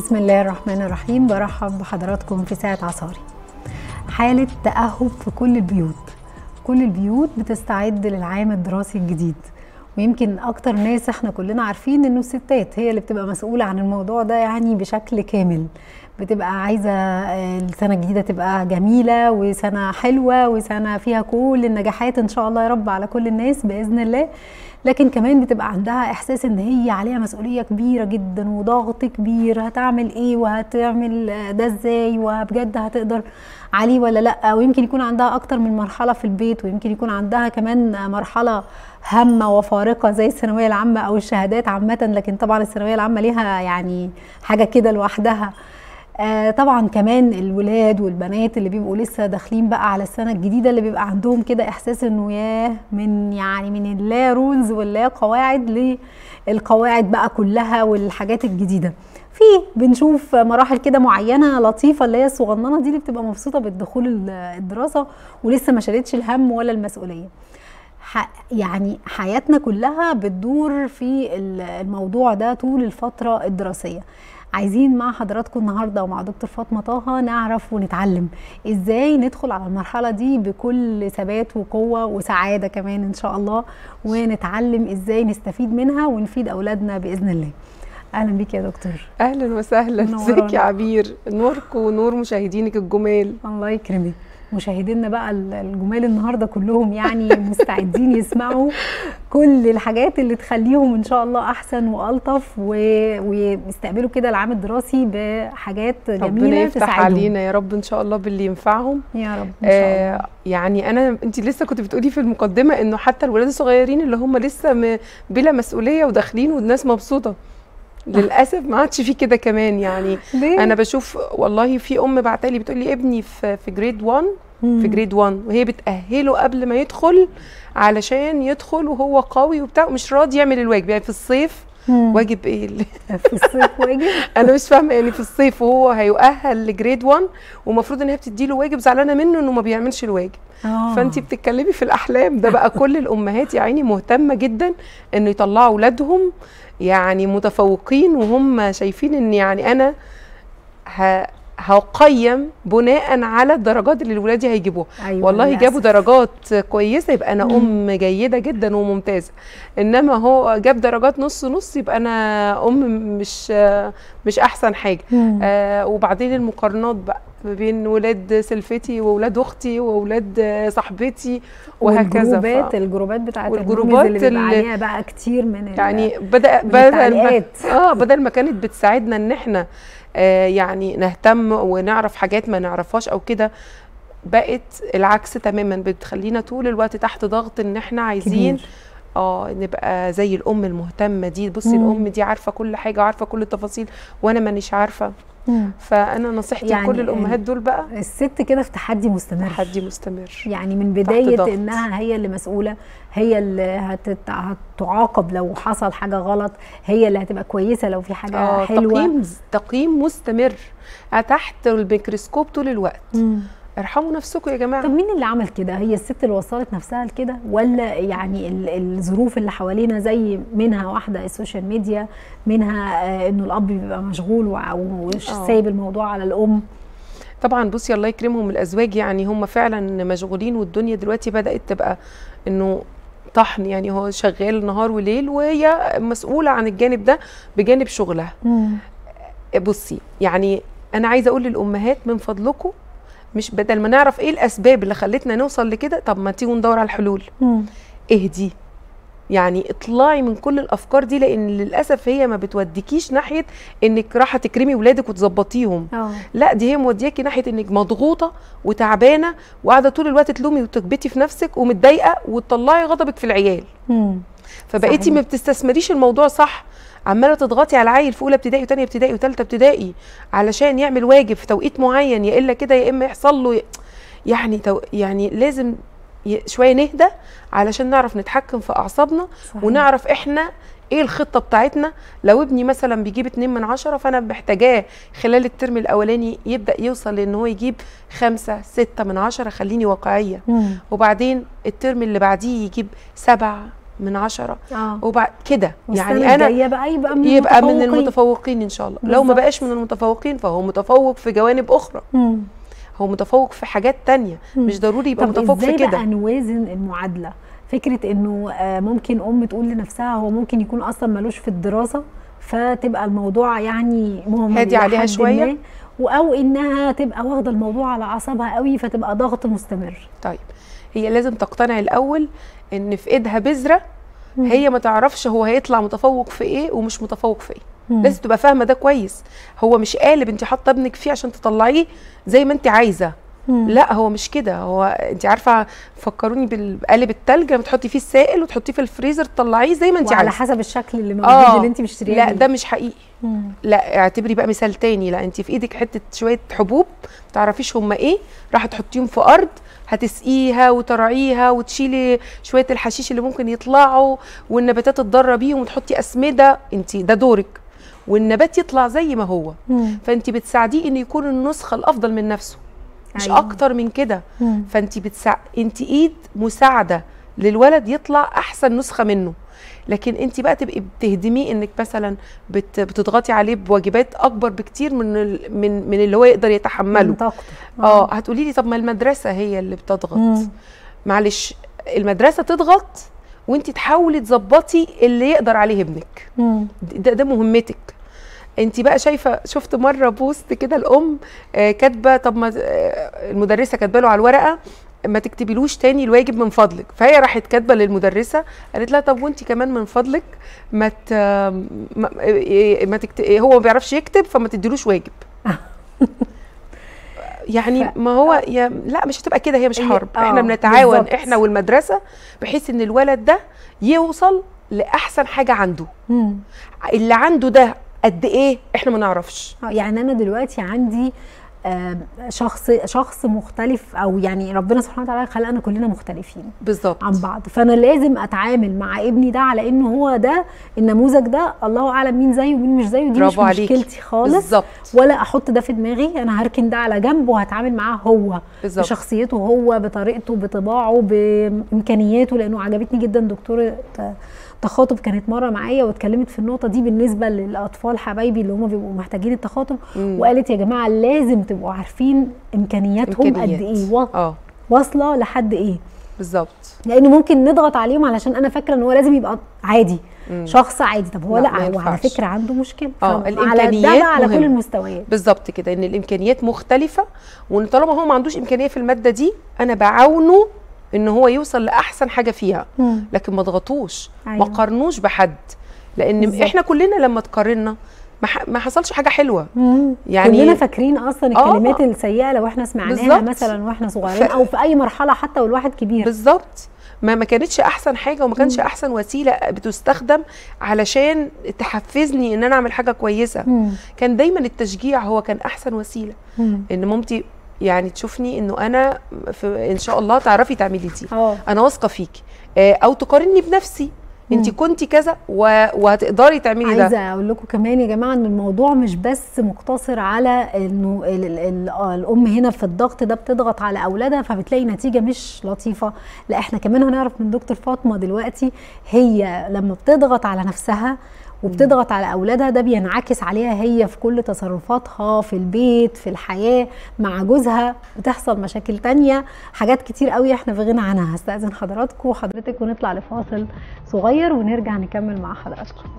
بسم الله الرحمن الرحيم برحب بحضراتكم في ساعة عصاري حالة تأهب في كل البيوت كل البيوت بتستعد للعام الدراسي الجديد ويمكن اكتر ناس احنا كلنا عارفين انه الستات هي اللي بتبقى مسؤولة عن الموضوع ده يعني بشكل كامل بتبقى عايزة السنة الجديدة تبقى جميلة وسنة حلوة وسنة فيها كل النجاحات ان شاء الله يا رب على كل الناس بإذن الله لكن كمان بتبقى عندها احساس ان هي عليها مسؤوليه كبيره جدا وضغط كبير هتعمل ايه وهتعمل ده ازاي وبجد هتقدر عليه ولا لا ويمكن يكون عندها اكتر من مرحله في البيت ويمكن يكون عندها كمان مرحله هامه وفارقه زي الثانويه العامه او الشهادات عامه لكن طبعا الثانويه العامه ليها يعني حاجه كده لوحدها آه طبعا كمان الولاد والبنات اللي بيبقوا لسه داخلين بقى على السنه الجديده اللي بيبقى عندهم كده احساس انه ياه من يعني من اللا رولز واللا قواعد للقواعد بقى كلها والحاجات الجديده في بنشوف مراحل كده معينه لطيفه اللي هي الصغننه دي اللي بتبقى مبسوطه بالدخول الدراسه ولسه ما شالتش الهم ولا المسؤوليه يعني حياتنا كلها بتدور في الموضوع ده طول الفتره الدراسيه عايزين مع حضراتكم النهارده ومع دكتور فاطمه طه نعرف ونتعلم ازاي ندخل على المرحله دي بكل ثبات وقوه وسعاده كمان ان شاء الله ونتعلم ازاي نستفيد منها ونفيد اولادنا باذن الله اهلا بيك يا دكتور اهلا وسهلا ازيك يا عبير نورك ونور مشاهدينك الجمال الله يكرمك مشاهدينا بقى الجمال النهارده كلهم يعني مستعدين يسمعوا كل الحاجات اللي تخليهم ان شاء الله احسن والطف و... ويستقبلوا كده العام الدراسي بحاجات جميله ربنا يفتح تساعدهم. علينا يا رب ان شاء الله باللي ينفعهم يا رب ان شاء الله آه يعني انا انت لسه كنت بتقولي في المقدمه انه حتى الولاد الصغيرين اللي هم لسه م... بلا مسؤوليه وداخلين والناس مبسوطه للاسف ما عادش في كده كمان يعني ليه؟ انا بشوف والله في ام بعتلي بتقول لي ابني في في جريد 1 في جريد 1 وهي بتاهله قبل ما يدخل علشان يدخل وهو قوي وبتاع مش راضي يعمل الواجب يعني في الصيف مم. واجب ايه اللي في الصيف واجب انا مش فاهمه يعني في الصيف وهو هيؤهل لجريد 1 ومفروض ان هي بتدي له واجب زعلانه منه انه ما بيعملش الواجب آه. فانت بتتكلمي في الاحلام ده بقى كل الامهات يا عيني مهتمه جدا انه يطلعوا اولادهم يعني متفوقين وهم شايفين ان يعني انا ه... هقيم بناء على الدرجات اللي الولاد هيجيبوها أيوة والله للأسف. جابوا درجات كويسه يبقى انا مم. ام جيده جدا وممتازه انما هو جاب درجات نص نص يبقى انا ام مش مش احسن حاجه مم. آه وبعدين المقارنات بقى ما بين ولاد سلفتي وولاد اختي وولاد صاحبتي وهكذا والجروبات ف... الجروبات بتاعت والجروبات الجروبات اللي بيبقى اللي- عليها بقى كتير من ال- يعني بدا من بدل ما التعليقات. اه بدل ما كانت بتساعدنا ان احنا آه يعني نهتم ونعرف حاجات ما نعرفهاش او كده بقت العكس تماما بتخلينا طول الوقت تحت ضغط ان احنا عايزين كبير. اه نبقى زي الام المهتمه دي بصي مم. الام دي عارفه كل حاجه وعارفه كل التفاصيل وانا مانيش عارفه مم. فانا نصيحتي يعني لكل الامهات دول بقى الست كده في تحدي مستمر تحدي مستمر يعني من بدايه ضغط. انها هي اللي مسؤوله هي اللي هتت... هتعاقب لو حصل حاجه غلط هي اللي هتبقى كويسه لو في حاجه اه حلوه تقييم تقييم مستمر تحت الميكروسكوب طول الوقت مم. ارحموا نفسكم يا جماعه طب مين اللي عمل كده هي الست اللي وصلت نفسها لكده ولا يعني ال- الظروف اللي حوالينا زي منها واحده السوشيال ميديا منها آه انه الاب بيبقى مشغول وع- ومش آه. سايب الموضوع على الام طبعا بصي الله يكرمهم الازواج يعني هم فعلا مشغولين والدنيا دلوقتي بدات تبقى انه طحن يعني هو شغال نهار وليل وهي مسؤوله عن الجانب ده بجانب شغلها بصي يعني انا عايزه اقول للامهات من فضلكم مش بدل ما نعرف ايه الاسباب اللي خلتنا نوصل لكده طب ما تيجوا ندور على الحلول مم. اهدي يعني اطلعي من كل الافكار دي لان للاسف هي ما بتوديكيش ناحيه انك رايحه تكرمي ولادك وتظبطيهم اه لا دي هي مودياكي ناحيه انك مضغوطه وتعبانه وقاعده طول الوقت تلومي وتكبتي في نفسك ومتضايقه وتطلعي غضبك في العيال مم. فبقيتي صحيح. ما بتستثمريش الموضوع صح عماله تضغطي على عيل في اولى ابتدائي وثانيه ابتدائي وثالثه ابتدائي علشان يعمل واجب في توقيت معين يا الا كده يا اما يحصل له يعني تو يعني لازم ي- شويه نهدى علشان نعرف نتحكم في اعصابنا صحيح. ونعرف احنا ايه الخطه بتاعتنا لو ابني مثلا بيجيب 2 من عشرة فانا محتاجاه خلال الترم الاولاني يبدا يوصل لان هو يجيب خمسة ستة من عشرة خليني واقعيه مم. وبعدين الترم اللي بعديه يجيب سبع من عشرة اه وبعد كده يعني يعني انا الجاية بقى يبقى من يبقى من المتفوقين. المتفوقين ان شاء الله لو ما بالظبط. بقاش من المتفوقين فهو متفوق في جوانب اخرى مم. هو متفوق في حاجات تانية مم. مش ضروري يبقى طب متفوق في ازاي كده بقى نوازن المعادله فكره انه آه، ممكن ام تقول لنفسها هو ممكن يكون اصلا ملوش في الدراسه فتبقى الموضوع يعني مهمل هادي إلى عليها حد شوية. ما، و- او انها تبقى واخده الموضوع على اعصابها قوي فتبقى ضغط مستمر طيب هي لازم تقتنع الاول ان في ايدها بذره مم. هي ما تعرفش هو هيطلع متفوق في ايه ومش متفوق في ايه مم. لازم تبقى فاهمه ده كويس هو مش قالب انت حاطه ابنك فيه عشان تطلعيه زي ما انت عايزه مم. لا هو مش كده هو انت عارفه فكروني بالقالب التلج لما تحطي فيه السائل وتحطيه في الفريزر تطلعيه زي ما انت وعلى عايزه حسب الشكل اللي موجود اه اللي انت مشترياه لا منه. ده مش حقيقي مم. لا اعتبري بقى مثال تاني لا انت في ايدك حته شويه حبوب ما تعرفيش هم ايه راح تحطيهم في ارض هتسقيها وترعيها وتشيلي شويه الحشيش اللي ممكن يطلعوا والنباتات تتضرر بيهم وتحطي اسمده انت ده دورك والنبات يطلع زي ما هو مم. فانت بتساعديه انه يكون النسخه الافضل من نفسه مش أيوة. اكتر من كده مم. فانت بتسا... انت ايد مساعده للولد يطلع احسن نسخه منه لكن انت بقى تبقي بتهدميه انك مثلا بت... بتضغطي عليه بواجبات اكبر بكتير من ال... من من اللي هو يقدر يتحمله من طاقته اه هتقولي لي طب ما المدرسه هي اللي بتضغط مم. معلش المدرسه تضغط وانت تحاولي تظبطي اللي يقدر عليه ابنك مم. ده ده مهمتك انت بقى شايفه شفت مره بوست كده الام آه، كاتبه طب ما آه، المدرسه كاتبه له على الورقه ما تكتبيلوش تاني الواجب من فضلك فهي راحت كاتبه للمدرسه قالت لها طب وانت كمان من فضلك ما ت... ما, إيه- ما تكت... هو ما بيعرفش يكتب فما تديلوش واجب يعني ف- ما هو يا لا مش هتبقى كده هي مش هي- حرب آه، احنا بنتعاون بالظبط. احنا والمدرسه بحيث ان الولد ده يوصل لاحسن حاجه عنده مم. اللي عنده ده قد ايه احنا ما نعرفش آه، يعني انا دلوقتي عندي آه، شخص شخص مختلف او يعني ربنا سبحانه وتعالى خلقنا كلنا مختلفين بالظبط عن بعض فانا لازم اتعامل مع ابني ده على انه هو ده النموذج ده الله اعلم مين زيه ومين مش زيه دي مش برافو عليكي. مشكلتي خالص بالظبط ولا احط ده في دماغي انا هركن ده على جنب وهتعامل معاه هو بالظبط بشخصيته هو بطريقته بطباعه بامكانياته لانه عجبتني جدا دكتوره تخاطب كانت مره معايا واتكلمت في النقطه دي بالنسبه للاطفال حبايبي اللي هم بيبقوا محتاجين التخاطب مم. وقالت يا جماعه لازم تبقوا عارفين امكانياتهم قد إمكانيات. ايه وا- اه واصله لحد ايه بالظبط لانه ممكن نضغط عليهم علشان انا فاكره ان هو لازم يبقى عادي مم. شخص عادي طب هو لا، لا, ما هو على ينفعش. فكره عنده مشكله آه، فعلى الإمكانيات ده بقى على كل مهمة. المستويات بالظبط كده ان الامكانيات مختلفه وان طالما هو ما عندوش امكانيه في الماده دي انا بعاونه ان هو يوصل لاحسن حاجه فيها مم. لكن ما ضغطوش ما أيوة. قارنوش بحد لان بالظبط. احنا كلنا لما تقارنا ما, ح- ما حصلش حاجه حلوه مم. يعني- كلنا فاكرين اصلا آه. الكلمات السيئه لو احنا سمعناها بالظبط. مثلا واحنا صغيرين ف- او في اي مرحله حتى والواحد كبير بالظبط ما ما كانتش احسن حاجه وما كانش احسن وسيله بتستخدم علشان تحفزني ان انا اعمل حاجه كويسه مم. كان دايما التشجيع هو كان احسن وسيله مم. ان مامتي يعني تشوفني انه انا في ان شاء الله تعرفي تعملي دي اه انا واثقه فيكي آه، او تقارني بنفسي انت مم. كنتي كذا و... وهتقدري تعملي ده عايزه اقول لكم كمان يا جماعه ان الموضوع مش بس مقتصر على انه ال- ال- ال- آه الام هنا في الضغط ده بتضغط على اولادها فبتلاقي نتيجه مش لطيفه لا احنا كمان هنعرف من دكتور فاطمه دلوقتي هي لما بتضغط على نفسها وبتضغط على اولادها ده بينعكس عليها هي في كل تصرفاتها في البيت في الحياه مع جوزها بتحصل مشاكل تانية حاجات كتير قوي احنا في غنى عنها هستاذن حضراتكم وحضرتك ونطلع لفاصل صغير ونرجع نكمل مع حضراتكم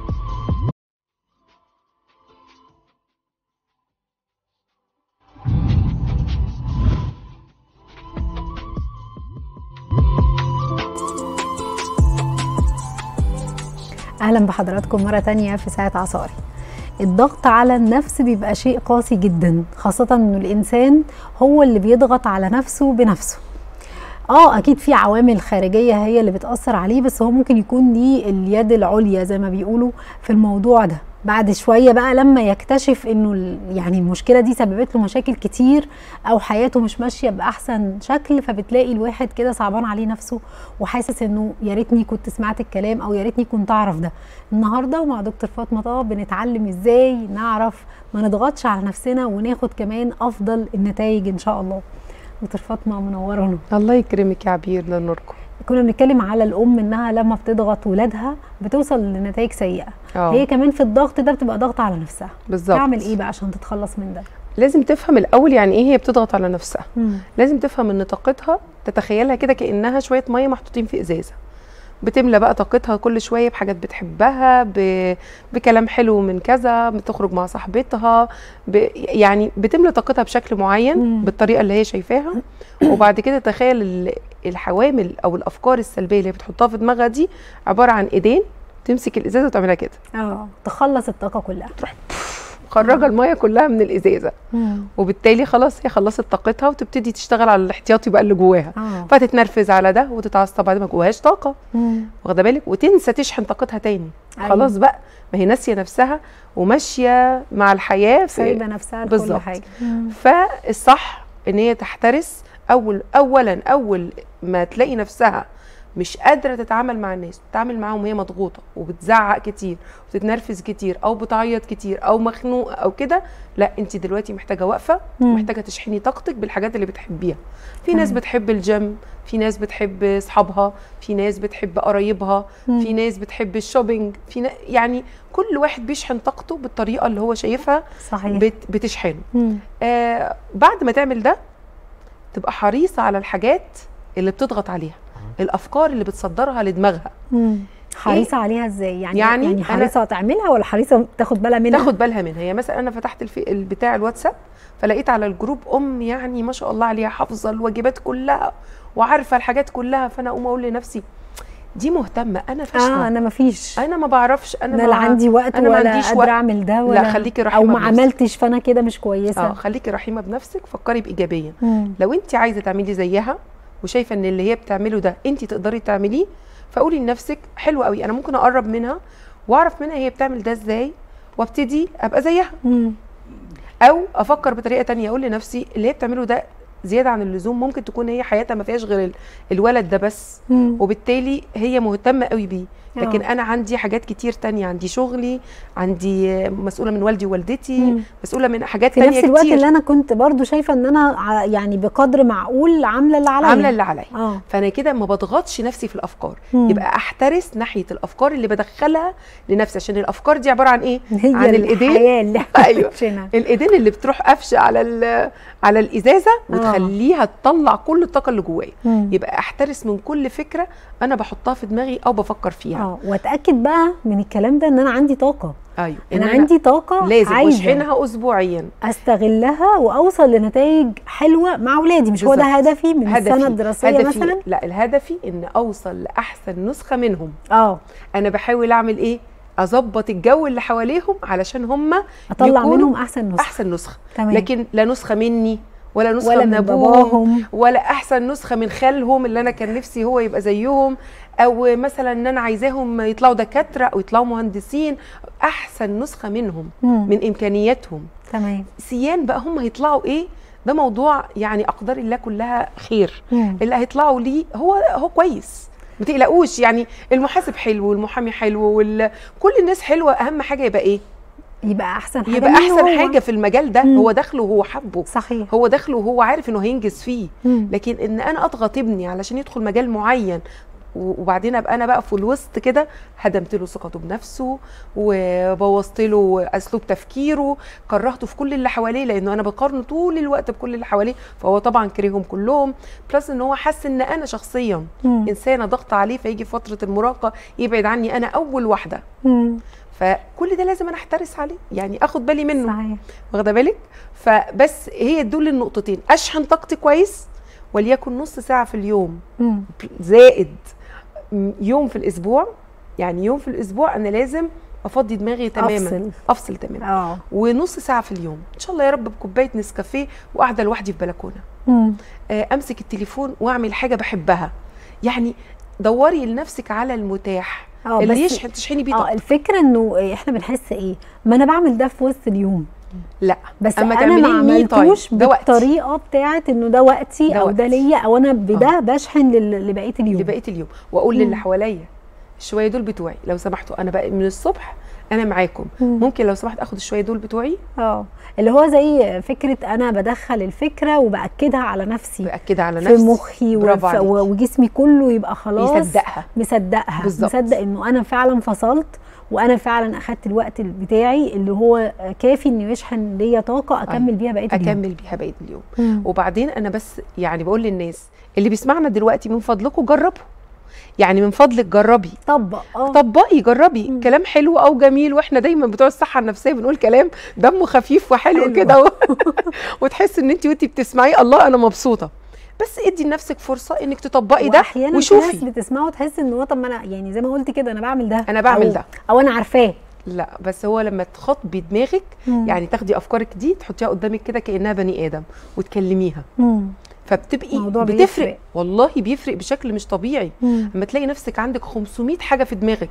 اهلا بحضراتكم مره تانية في ساعه عصاري الضغط على النفس بيبقى شيء قاسي جدا خاصه انه الانسان هو اللي بيضغط على نفسه بنفسه اه اكيد في عوامل خارجيه هي اللي بتاثر عليه بس هو ممكن يكون ليه اليد العليا زي ما بيقولوا في الموضوع ده بعد شويه بقى لما يكتشف انه ال- يعني المشكله دي سببت له مشاكل كتير او حياته مش ماشيه باحسن شكل فبتلاقي الواحد كده صعبان عليه نفسه وحاسس انه يا ريتني كنت سمعت الكلام او يا ريتني كنت اعرف ده النهارده ومع دكتور فاطمه طه بنتعلم ازاي نعرف ما نضغطش على نفسنا وناخد كمان افضل النتائج ان شاء الله دكتور فاطمه منورانا الله يكرمك يا عبير ده نوركم كنا بنتكلم على الام انها لما بتضغط ولادها بتوصل لنتائج سيئه اه هي كمان في الضغط ده بتبقى ضغط على نفسها بالظبط تعمل ايه بقى عشان تتخلص من ده لازم تفهم الاول يعني ايه هي بتضغط على نفسها مم. لازم تفهم ان طاقتها تتخيلها كده كانها شويه ميه محطوطين في ازازه بتملى بقى طاقتها كل شويه بحاجات بتحبها ب... بكلام حلو من كذا بتخرج مع صاحبتها ب... يعني بتملى طاقتها بشكل معين مم. بالطريقه اللي هي شايفاها وبعد كده تخيل ال- الحوامل او الافكار السلبيه اللي هي بتحطها في دماغها دي عباره عن ايدين تمسك الازازه وتعملها كده اه تخلص الطاقه كلها مخرجه الميه كلها من الازازه مم. وبالتالي خلاص هي خلصت طاقتها وتبتدي تشتغل على الاحتياطي بقى اللي جواها اه فتتنرفز على ده وتتعصب بعد ما جواهاش طاقه مم. واخده بالك وتنسى تشحن طاقتها تاني أيوة. خلاص بقى ما هي ناسيه نفسها وماشيه مع الحياه في سايبه نفسها لكل بالظبط. حاجه مم. فالصح ان هي تحترس اول اولا اول ما تلاقي نفسها مش قادره تتعامل مع الناس تتعامل معاهم وهي مضغوطه وبتزعق كتير وبتتنرفز كتير او بتعيط كتير او مخنوقه او كده لا انت دلوقتي محتاجه واقفه مم. محتاجه تشحني طاقتك بالحاجات اللي بتحبيها في ناس تمام. بتحب الجيم في ناس بتحب اصحابها في ناس بتحب قرايبها مم. في ناس بتحب الشوبينج في نا... يعني كل واحد بيشحن طاقته بالطريقه اللي هو شايفها صحيح بت... بتشحنه مم. آه بعد ما تعمل ده تبقى حريصة على الحاجات اللي بتضغط عليها الأفكار اللي بتصدرها لدماغها مم. حريصه عليها ازاي يعني يعني يعني أنا- حريصه تعملها ولا حريصه تاخد بالها منها تاخد بالها منها هي مثلا أنا فتحت الفي... البتاع الواتساب فلقيت على الجروب أم يعني ما شاء الله عليها حافظة الواجبات كلها وعارفة الحاجات كلها فأنا أقوم أقول لنفسي دي مهتمة أنا اه فاشلة انا مفيش أنا ما بعرفش أنا انا ما لا عندي وقت أنا ما ولا عنديش قادره وقت. اعمل ده ولا لا خليكي او رحيمة ما بنفسك. عملتش فانا كده مش كويسه اه خليكي رحيمة بنفسك فكري بإيجابية مم. لو انت عايزه تعملي زيها وشايفه ان اللي هي بتعمله ده انت تقدري تعمليه فقولي لنفسك حلو قوي انا ممكن اقرب منها واعرف منها هي بتعمل ده ازاي وابتدي ابقى زيها مم. او افكر بطريقه تانية اقول لنفسي اللي هي بتعمله ده زياده عن اللزوم ممكن تكون هي حياتها ما فيهاش غير ال- الولد ده بس مم. وبالتالي هي مهتمه قوي بيه لكن آه. انا عندي حاجات كتير تانية عندي شغلي عندي مسؤوله من والدي ووالدتي مم. مسؤوله من حاجات في تانية نفس الوقت كتير اللي انا كنت برضو شايفه ان انا ع- يعني بقدر معقول عامله اللي عليا عامله اللي عليا اه فانا كده ما بضغطش نفسي في الافكار مم. يبقى احترس ناحيه الافكار اللي بدخلها لنفسي عشان الافكار دي عباره عن ايه هي عن الايدين الحياه اللي احنا أيوة. عايشينها. الايدين اللي بتروح قفشه على ال- على الازازه وتخليها تطلع كل الطاقه اللي جوايا مم. يبقى احترس من كل فكره انا بحطها في دماغي او بفكر فيها اه واتاكد بقى من الكلام ده ان انا عندي طاقه ايوه انا إن عندي طاقه لازم عايزة واشحنها اسبوعيا استغلها واوصل لنتائج حلوه مع اولادي مش هو ده بالظبط. هدفي من السنه الدراسيه هدفي مثلا لا الهدفي ان اوصل لاحسن نسخه منهم اه انا بحاول اعمل ايه اظبط الجو اللي حواليهم علشان هم اطلع يكونوا منهم احسن نسخه احسن نسخه تمام لكن لا نسخه مني ولا نسخه ولا من من ابوهم باباهم ولا احسن نسخه من خالهم اللي انا كان نفسي هو يبقى زيهم او مثلا ان انا عايزاهم يطلعوا دكاتره او يطلعوا مهندسين احسن نسخه منهم مم. من امكانياتهم تمام سيان بقى هم هيطلعوا ايه ده موضوع يعني اقدار الله كلها خير مم. اللي هيطلعوا ليه هو هو كويس ما تقلقوش يعني المحاسب حلو والمحامي حلو وال... كل الناس حلوه اهم حاجه يبقى ايه يبقى احسن حاجه يبقى منه احسن هو. حاجه في المجال ده مم. هو داخله وهو حبه صحيح هو داخله وهو عارف انه هينجز فيه مم. لكن ان انا اضغط ابني علشان يدخل مجال معين و- وبعدين ابقى انا بقى في الوسط كده هدمت له ثقته بنفسه وبوظت له اسلوب تفكيره كرهته في كل اللي حواليه لانه انا بقارنه طول الوقت بكل اللي حواليه فهو طبعا كرههم كلهم بلس ان هو حس ان انا شخصيا مم. انسانه ضغط عليه فيجي فتره المراهقه يبعد عني انا اول واحده مم. فكل ده لازم انا احترس عليه يعني اخد بالي منه صحيح واخده بالك فبس هي دول النقطتين اشحن طاقتي كويس وليكن نص ساعه في اليوم مم. زائد م- يوم في الاسبوع يعني يوم في الاسبوع انا لازم افضي دماغي تماما أفصل. افصل تماما اه ونص ساعه في اليوم ان شاء الله يا رب بكوبايه نسكافيه وقاعده لوحدي في بلكونه مم. آه، امسك التليفون واعمل حاجه بحبها يعني دوري لنفسك على المتاح اه اللي بس يشحن تشحني بيه اه طاقتك الفكره انه احنا بنحس ايه ما انا بعمل ده في وسط اليوم لا بس أما انا ما تعمليه me time. عملتوش ده وقتي. بالطريقه بتاعت انه ده وقتي ده او ده وقتي. ليا او انا بده بشحن لل- لبقيه اليوم لبقيه اليوم واقول مم. للي حواليا الشويه دول بتوعي لو سمحتوا انا بقى من الصبح انا معاكم مم. ممكن لو سمحت اخد الشويه دول بتوعي اه اللي هو زي فكره انا بدخل الفكره وباكدها على نفسي باكدها على في نفسي مخي برافو وف- عليكي. وجسمي كله يبقى خلاص يصدقها مصدقها بالظبط. مصدق انه انا فعلا فصلت وانا فعلا اخدت الوقت بتاعي اللي هو كافي انه يشحن ليا طاقه اكمل بيها بقيه اليوم اكمل بيها بقيه اليوم مم. وبعدين انا بس يعني بقول للناس اللي بيسمعنا دلوقتي من فضلكم جربوا يعني من فضلك جربي طبق اه طبقي جربي مم. كلام حلو او جميل واحنا دايما بتوع الصحه النفسيه بنقول كلام دمه خفيف وحلو حلو. كده و... وتحس ان انت وانتي بتسمعيه الله انا مبسوطه بس ادي لنفسك فرصه انك تطبقي ده واحيانا في ناس وشوفي بتسمعه وتحس ان هو طب ما انا يعني زي ما قلت كده انا بعمل ده أنا بعمل أو ده. او انا عارفاه لا بس هو لما تخاطبي دماغك مم. يعني تاخدي افكارك دي تحطيها قدامك كده كانها بني ادم وتكلميها مم. فبتبقي الموضوع بتفرق بيفرق. والله بيفرق بشكل مش طبيعي مم. لما تلاقي نفسك عندك 500 حاجه في دماغك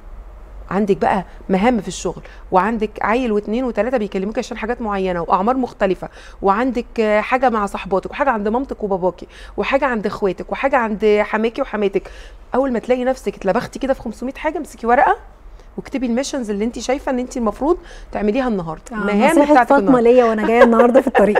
عندك بقى مهام في الشغل وعندك عيل واثنين وثلاثه بيكلموك عشان حاجات معينه واعمار مختلفه وعندك آه، حاجه مع صاحباتك وحاجه عند مامتك وباباكي وحاجه عند اخواتك وحاجه عند حماكي وحماتك اول ما تلاقي نفسك اتلبختي كده في 500 حاجه امسكي ورقه واكتبي الميشنز اللي انت شايفه ان انت المفروض تعمليها النهارده آه، المهام نصيحة بتاعتك فاطمه النهارده ليا وانا جايه النهارده في الطريق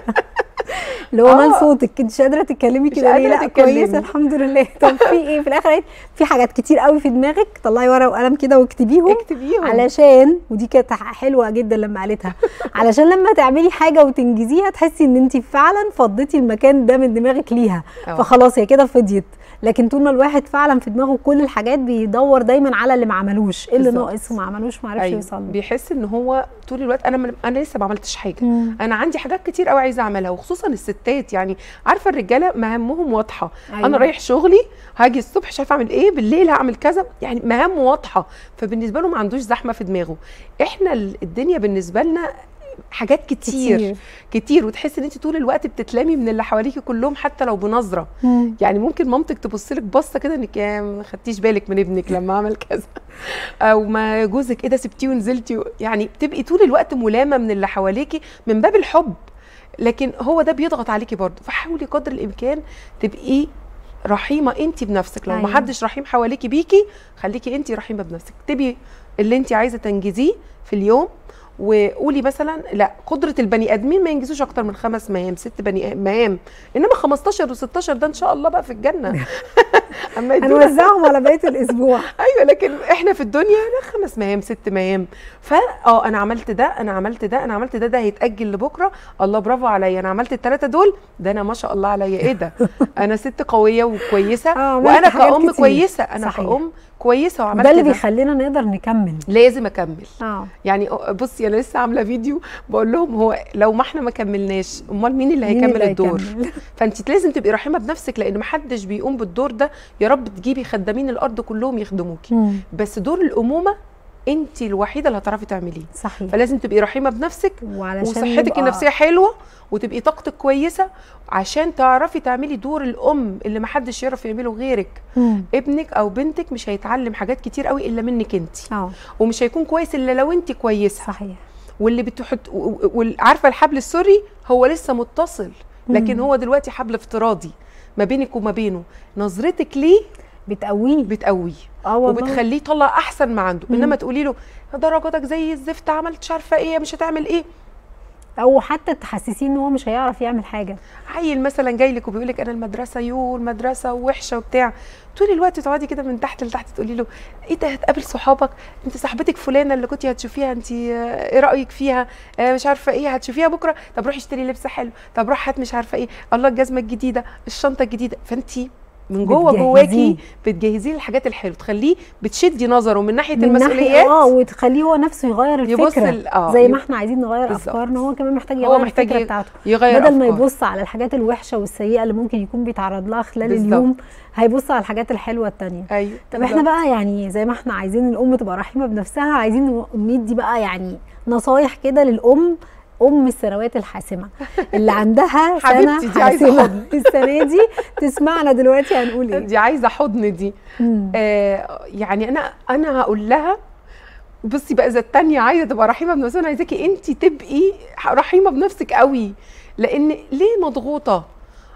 اللي هو آه. مال صوتك انت مش قادره تتكلمي مش كده ليه قادرة لا تتكلمي. كويسه الحمد لله طب في ايه في الاخر قالت في حاجات كتير قوي في دماغك طلعي ورقه وقلم كده واكتبيهم اكتبيهم علشان ودي كانت حلوه جدا لما قالتها علشان لما تعملي حاجه وتنجزيها تحسي ان انت فعلا فضيتي المكان ده من دماغك ليها أه. فخلاص هي كده فضيت لكن طول ما الواحد فعلا في دماغه كل الحاجات بيدور دايما على اللي ما عملوش ايه اللي بالظبط. ناقص وما عملوش ما عرفش أيوة. يوصل له بيحس ان هو طول الوقت انا من... انا لسه ما عملتش حاجه مم. انا عندي حاجات كتير قوي عايزه اعملها وخصوصا الستات يعني عارفه الرجاله مهامهم واضحه أيوة. انا رايح شغلي هاجي الصبح شايف اعمل ايه بالليل هعمل كذا يعني مهام واضحه فبالنسبه له ما عندوش زحمه في دماغه احنا ال- الدنيا بالنسبه لنا حاجات كتير كتير, كتير وتحس ان انت طول الوقت بتتلامي من اللي حواليكي كلهم حتى لو بنظره مم. يعني ممكن مامتك تبص لك بصه كده انك يا ما خدتيش بالك من ابنك لما عمل كذا او ما جوزك ايه ده سبتيه ونزلتي يعني بتبقي طول الوقت ملامه من اللي حواليكي من باب الحب لكن هو ده بيضغط عليكي برضه فحاولي قدر الامكان تبقي رحيمه انت بنفسك لو أيوة. ما حدش رحيم حواليكي بيكي خليكي انت رحيمه بنفسك اكتبي اللي انت عايزه تنجزيه في اليوم وقولي مثلا لا قدره البني ادمين ما ينجزوش اكتر من خمس مهام ست بني مهام انما 15 و16 ده ان شاء الله بقى في الجنه اما يدونا هنوزعهم على بقيه الاسبوع ايوه لكن احنا في الدنيا لا خمس مهام ست مهام فا اه انا عملت ده انا عملت ده انا عملت ده ده هيتاجل لبكره الله برافو عليا انا عملت الثلاثه دول ده انا ما شاء الله عليا ايه ده انا ست قويه وكويسه آه، عملت وانا حاجات كأم كتير. كويسه انا صحيح. كأم كويسه وعملت ده اللي ده بيخلينا نقدر نكمل لازم اكمل اه يعني بصي انا لسه عامله فيديو بقول لهم هو لو ما احنا ما كملناش امال مين اللي مين هيكمل اللي الدور هيكمل؟ فانت لازم تبقي رحيمه بنفسك لان محدش بيقوم بالدور ده يا رب تجيبي خدامين الارض كلهم يخدموكي مم. بس دور الامومه انت الوحيده اللي هتعرفي تعمليه صحيح فلازم تبقي رحيمه بنفسك وعلشان وصحتك نبقى- النفسيه حلوه وتبقي طاقتك كويسه عشان تعرفي تعملي دور الام اللي محدش يعرف يعمله غيرك مم. ابنك او بنتك مش هيتعلم حاجات كتير قوي الا منك انت اه ومش هيكون كويس الا لو انت كويسه صحيح واللي بتحط وعارفه الحبل السري هو لسه متصل لكن مم. هو دلوقتي حبل افتراضي ما بينك وما بينه نظرتك ليه بتقويه بتقويه اه والله وبتخليه يطلع احسن ما عنده مم. انما تقولي له درجاتك زي الزفت عملت مش عارفه ايه مش هتعمل ايه او حتى تحسسيه ان هو مش هيعرف يعمل حاجه عيل مثلا جاي لك وبيقول لك انا المدرسه يو المدرسه وحشه وبتاع طول الوقت تقعدي كده من تحت لتحت تقولي له ايه ده هتقابل صحابك انت صاحبتك فلانه اللي كنتي هتشوفيها انت آه، ايه رايك فيها آه، مش عارفه ايه هتشوفيها بكره طب روحي اشتري لبس حلو طب روح هات مش عارفه ايه الله الجزمه الجديده الشنطه الجديده فانت من جوه بتجهزيه. جواكي بتجهزيه الحاجات الحلوه تخليه بتشدي نظره من ناحيه من المسؤوليات ناحية- اه وتخليه هو نفسه يغير يبص الفكره ال- آه، زي ما يب- احنا عايزين نغير بالظبط. افكارنا هو كمان محتاج هو يغير محتاج الفكره ي- بتاعته يغير بدل ما أفكار. يبص على الحاجات الوحشه والسيئه اللي ممكن يكون بيتعرض لها خلال بالظبط. اليوم هيبص على الحاجات الحلوه التانية ايوه طب احنا بقى يعني زي ما احنا عايزين الام تبقى رحيمه بنفسها عايزين ندي بقى يعني نصايح كده للام ام السنوات الحاسمه اللي عندها سنه حبيبتي دي عايزة حاسمه حضن. السنه دي تسمعنا دلوقتي هنقول ايه دي عايزه حضن دي مم. آه يعني انا انا هقول لها بصي بقى اذا التانية عايزه تبقى رحيمه بنفسها انا عايزاكي انت تبقي رحيمه بنفسك قوي لان ليه مضغوطه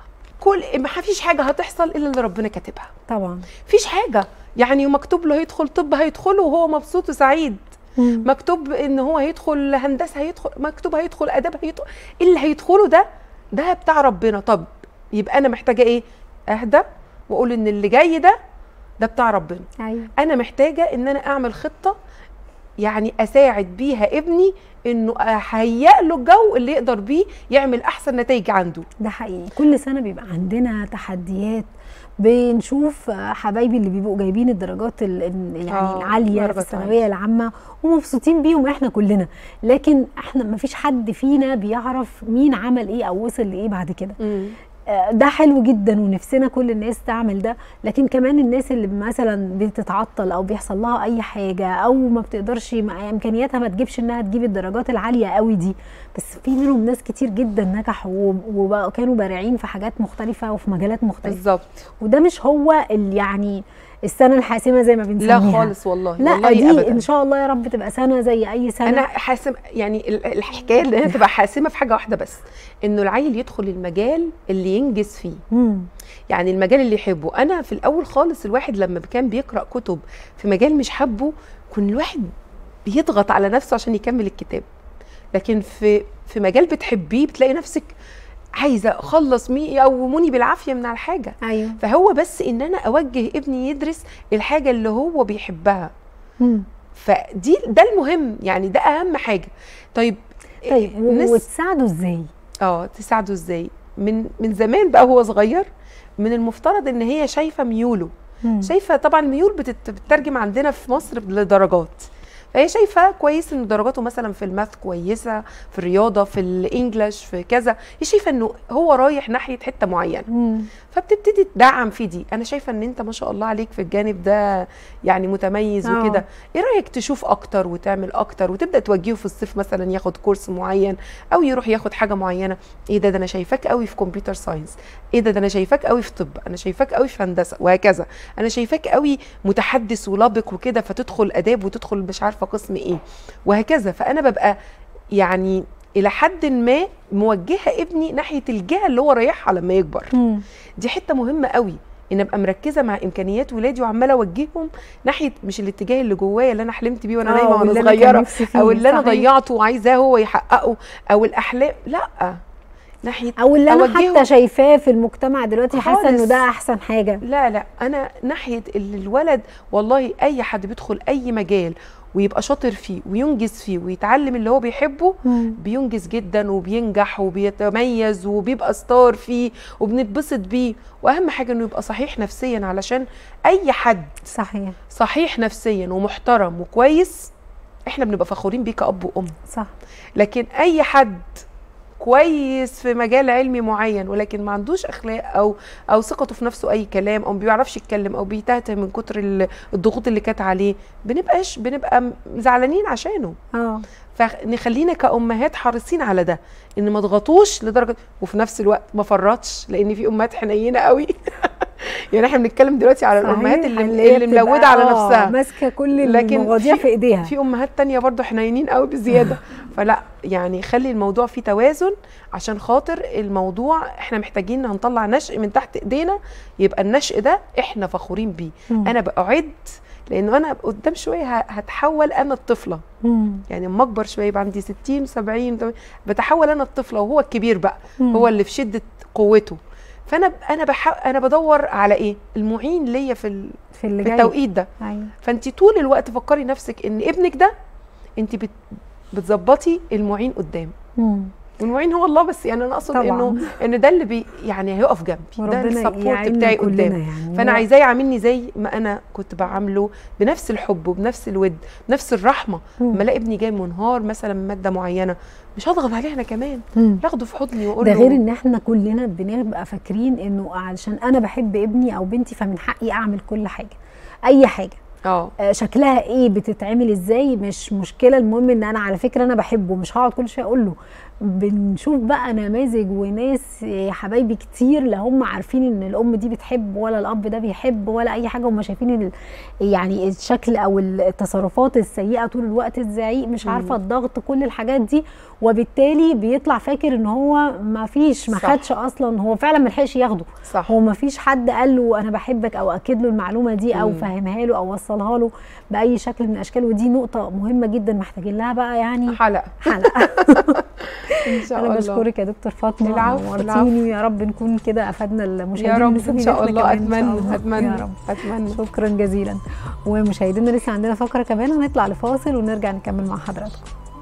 كل ما فيش حاجه هتحصل الا اللي ربنا كاتبها طبعا فيش حاجه يعني مكتوب له هيدخل طب هيدخله وهو مبسوط وسعيد مم. مكتوب ان هو هيدخل هندسه هيدخل مكتوب هيدخل اداب هيدخل اللي هيدخله ده ده بتاع ربنا طب يبقى انا محتاجه ايه اهدى واقول ان اللي جاي ده ده بتاع ربنا ايوه انا محتاجه ان انا اعمل خطه يعني اساعد بيها ابني انه اهيئ له الجو اللي يقدر بيه يعمل احسن نتائج عنده ده حقيقي كل سنه بيبقى عندنا تحديات بنشوف آه، حبايبي اللي بيبقوا جايبين الدرجات ال- ال- يعني آه، العاليه في درجات الثانويه العامه ومبسوطين بيهم احنا كلنا لكن احنا ما فيش حد فينا بيعرف مين عمل ايه او وصل لايه بعد كده آه، ده حلو جدا ونفسنا كل الناس تعمل ده لكن كمان الناس اللي مثلا بتتعطل او بيحصل لها اي حاجه او ما بتقدرش مع امكانياتها ما تجيبش انها تجيب الدرجات العاليه قوي دي بس في منهم ناس كتير جدا نجحوا وب- وكانوا بارعين في حاجات مختلفه وفي مجالات مختلفه بالظبط وده مش هو ال- يعني السنه الحاسمه زي ما بنسميها لا خالص والله لا والله دي أبداً. ان شاء الله يا رب تبقى سنه زي اي سنه انا حاسم يعني ال- الحكايه اللي هي تبقى حاسمه في حاجه واحده بس انه العيل يدخل المجال اللي ينجز فيه مم. يعني المجال اللي يحبه انا في الاول خالص الواحد لما كان بيقرا كتب في مجال مش حبه كان الواحد بيضغط على نفسه عشان يكمل الكتاب لكن في في مجال بتحبيه بتلاقي نفسك عايزه اخلص مي يقوموني بالعافيه من على الحاجه ايوه فهو بس ان انا اوجه ابني يدرس الحاجه اللي هو بيحبها مم. فدي ده المهم يعني ده اهم حاجه طيب طيب الناس- وتساعده ازاي اه تساعده ازاي من من زمان بقى وهو صغير من المفترض ان هي شايفه ميوله مم. شايفه طبعا الميول بتت- بتترجم عندنا في مصر لدرجات فهي شايفه كويس ان درجاته مثلا في الماث كويسه في الرياضه في الانجليش في كذا هي شايفه انه هو رايح ناحيه حته معينه مم. فبتبتدي تدعم في دي انا شايفه ان انت ما شاء الله عليك في الجانب ده يعني متميز آه. وكده ايه رايك تشوف اكتر وتعمل اكتر وتبدا توجهه في الصيف مثلا ياخد كورس معين او يروح ياخد حاجه معينه ايه ده ده انا شايفاك قوي في كمبيوتر ساينس ايه ده ده انا شايفاك قوي في طب انا شايفاك قوي في هندسه وهكذا انا شايفاك قوي متحدث ولبق وكده فتدخل اداب وتدخل مش عارفه قسم ايه وهكذا فانا ببقى يعني الى حد ما موجهه ابني ناحيه الجهه اللي هو رايحها لما يكبر مم. دي حته مهمه قوي ان ابقى مركزه مع امكانيات ولادي وعماله اوجههم ناحيه مش الاتجاه اللي جوايا اللي انا حلمت بيه وانا آه، نايمه وانا واللي أنا كان صغيره نفسي فيه، او اللي انا صحيح. ضيعته وعايزاه هو يحققه او الاحلام لا ناحيه او اللي انا أوجهه. حتى شايفاه في المجتمع دلوقتي حاسه انه خالص. ده احسن حاجه لا لا انا ناحيه اللي الولد والله اي حد بيدخل اي مجال ويبقى شاطر فيه وينجز فيه ويتعلم اللي هو بيحبه مم. بينجز جدا وبينجح وبيتميز وبيبقى ستار فيه وبنتبسط بيه واهم حاجه انه يبقى صحيح نفسيا علشان اي حد صحيح صحيح نفسيا ومحترم وكويس احنا بنبقى فخورين بيه كاب وام صح لكن اي حد كويس في مجال علمي معين ولكن ما عندوش اخلاق او او ثقته في نفسه اي كلام او ما بيعرفش يتكلم او بيتهته من كتر ال- الضغوط اللي كانت عليه بنبقاش بنبقى م- زعلانين عشانه اه فنخلينا كامهات حريصين على ده ان ما تضغطوش لدرجه وفي نفس الوقت ما فرطش لان في امهات حنينه قوي يعني احنا بنتكلم دلوقتي على صحيح، الامهات اللي, هي اللي بتبقى ملوده على آه، نفسها ماسكه كل لكن المواضيع في- في ايديها في امهات تانية برضو حنينين قوي بزياده فلا يعني خلي الموضوع فيه توازن عشان خاطر الموضوع احنا محتاجين هنطلع نشء من تحت ايدينا يبقى النشء ده احنا فخورين بيه مم. انا بأعد لانه انا قدام شويه ه- هتحول انا الطفله مم. يعني اما اكبر شويه يبقى عندي 60 70 80 بتحول انا الطفله وهو الكبير بقى مم. هو اللي في شده قوته فانا انا بح... انا بدور على ايه المعين ليا في ال... في اللي في جاي التوقيت ده ايوه فانت طول الوقت فكري نفسك ان ابنك ده انت بت... بتظبطي المعين قدام مم. والمعين هو الله بس يعني انا اقصد طبعاً. انه ان ده اللي بي يعني هيقف جنبي ده وربنا السبورت يعيننا بتاعي كلنا قدام يعني فانا هو- عايزاه يعاملني زي ما انا كنت بعامله بنفس الحب وبنفس الود بنفس الرحمه مم. لما الاقي ابني جاي منهار مثلا من ماده معينه مش هضغط عليه انا كمان مم. باخده في حضني واقول ده له غير ان احنا كلنا بنبقى فاكرين انه علشان انا بحب ابني او بنتي فمن حقي اعمل كل حاجه اي حاجه اه آه، شكلها ايه بتتعمل ازاي مش مشكله المهم ان انا على فكره انا بحبه مش هقعد كل شويه اقول له بنشوف بقى نماذج وناس يا حبايبي كتير لا هم عارفين ان الام دي بتحب ولا الاب ده بيحب ولا اي حاجه هم شايفين ال- يعني الشكل او التصرفات السيئه طول الوقت الزعيق مش عارفه الضغط كل الحاجات دي وبالتالي بيطلع فاكر ان هو ما فيش ما صح. خدش اصلا هو فعلا ما لحقش ياخده صح هو ما فيش حد قال له انا بحبك او اكد له المعلومه دي او مم. فهمها له او وصلها له باي شكل من الاشكال ودي نقطه مهمه جدا محتاجين لها بقى يعني حلقه حلقه ان شاء انا الله بشكرك يا دكتور فاطمه العفو، نورتيني يا رب نكون كده افدنا المشاهدين يا رب ونستفيد ان شاء إحنا الله كمان إن شاء اتمنى الله. اتمنى يا رب اتمنى شكرا جزيلا ومشاهدينا لسه عندنا فقره كمان هنطلع لفاصل ونرجع نكمل مع حضراتكم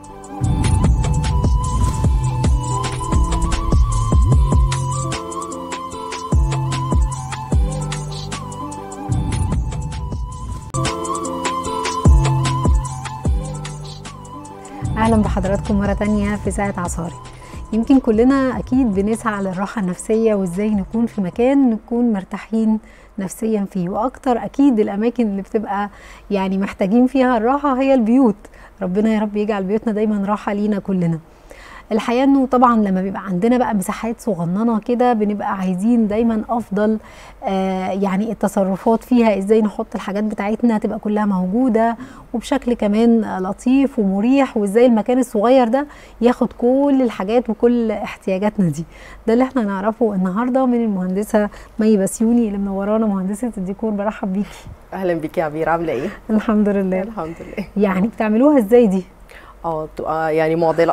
اهلا بحضراتكم مره تانية في ساعه عصاري يمكن كلنا اكيد بنسعى للراحه النفسيه وازاي نكون في مكان نكون مرتاحين نفسيا فيه واكتر اكيد الاماكن اللي بتبقى يعني محتاجين فيها الراحه هي البيوت ربنا يا رب يجعل بيوتنا دايما راحه لينا كلنا الحقيقه انه طبعا لما بيبقى عندنا بقى مساحات صغننه كده بنبقى عايزين دايما افضل آه يعني التصرفات فيها ازاي نحط الحاجات بتاعتنا تبقى كلها موجوده وبشكل كمان آه، لطيف ومريح وازاي المكان الصغير ده ياخد كل الحاجات وكل احتياجاتنا دي ده اللي احنا نعرفه النهارده من المهندسه مي بسيوني اللي منورانا مهندسه الديكور برحب بيكي اهلا بيكي يا عبير عامله ايه الحمد لله الحمد لله يعني بتعملوها ازاي دي اه بتبقى يعني معضله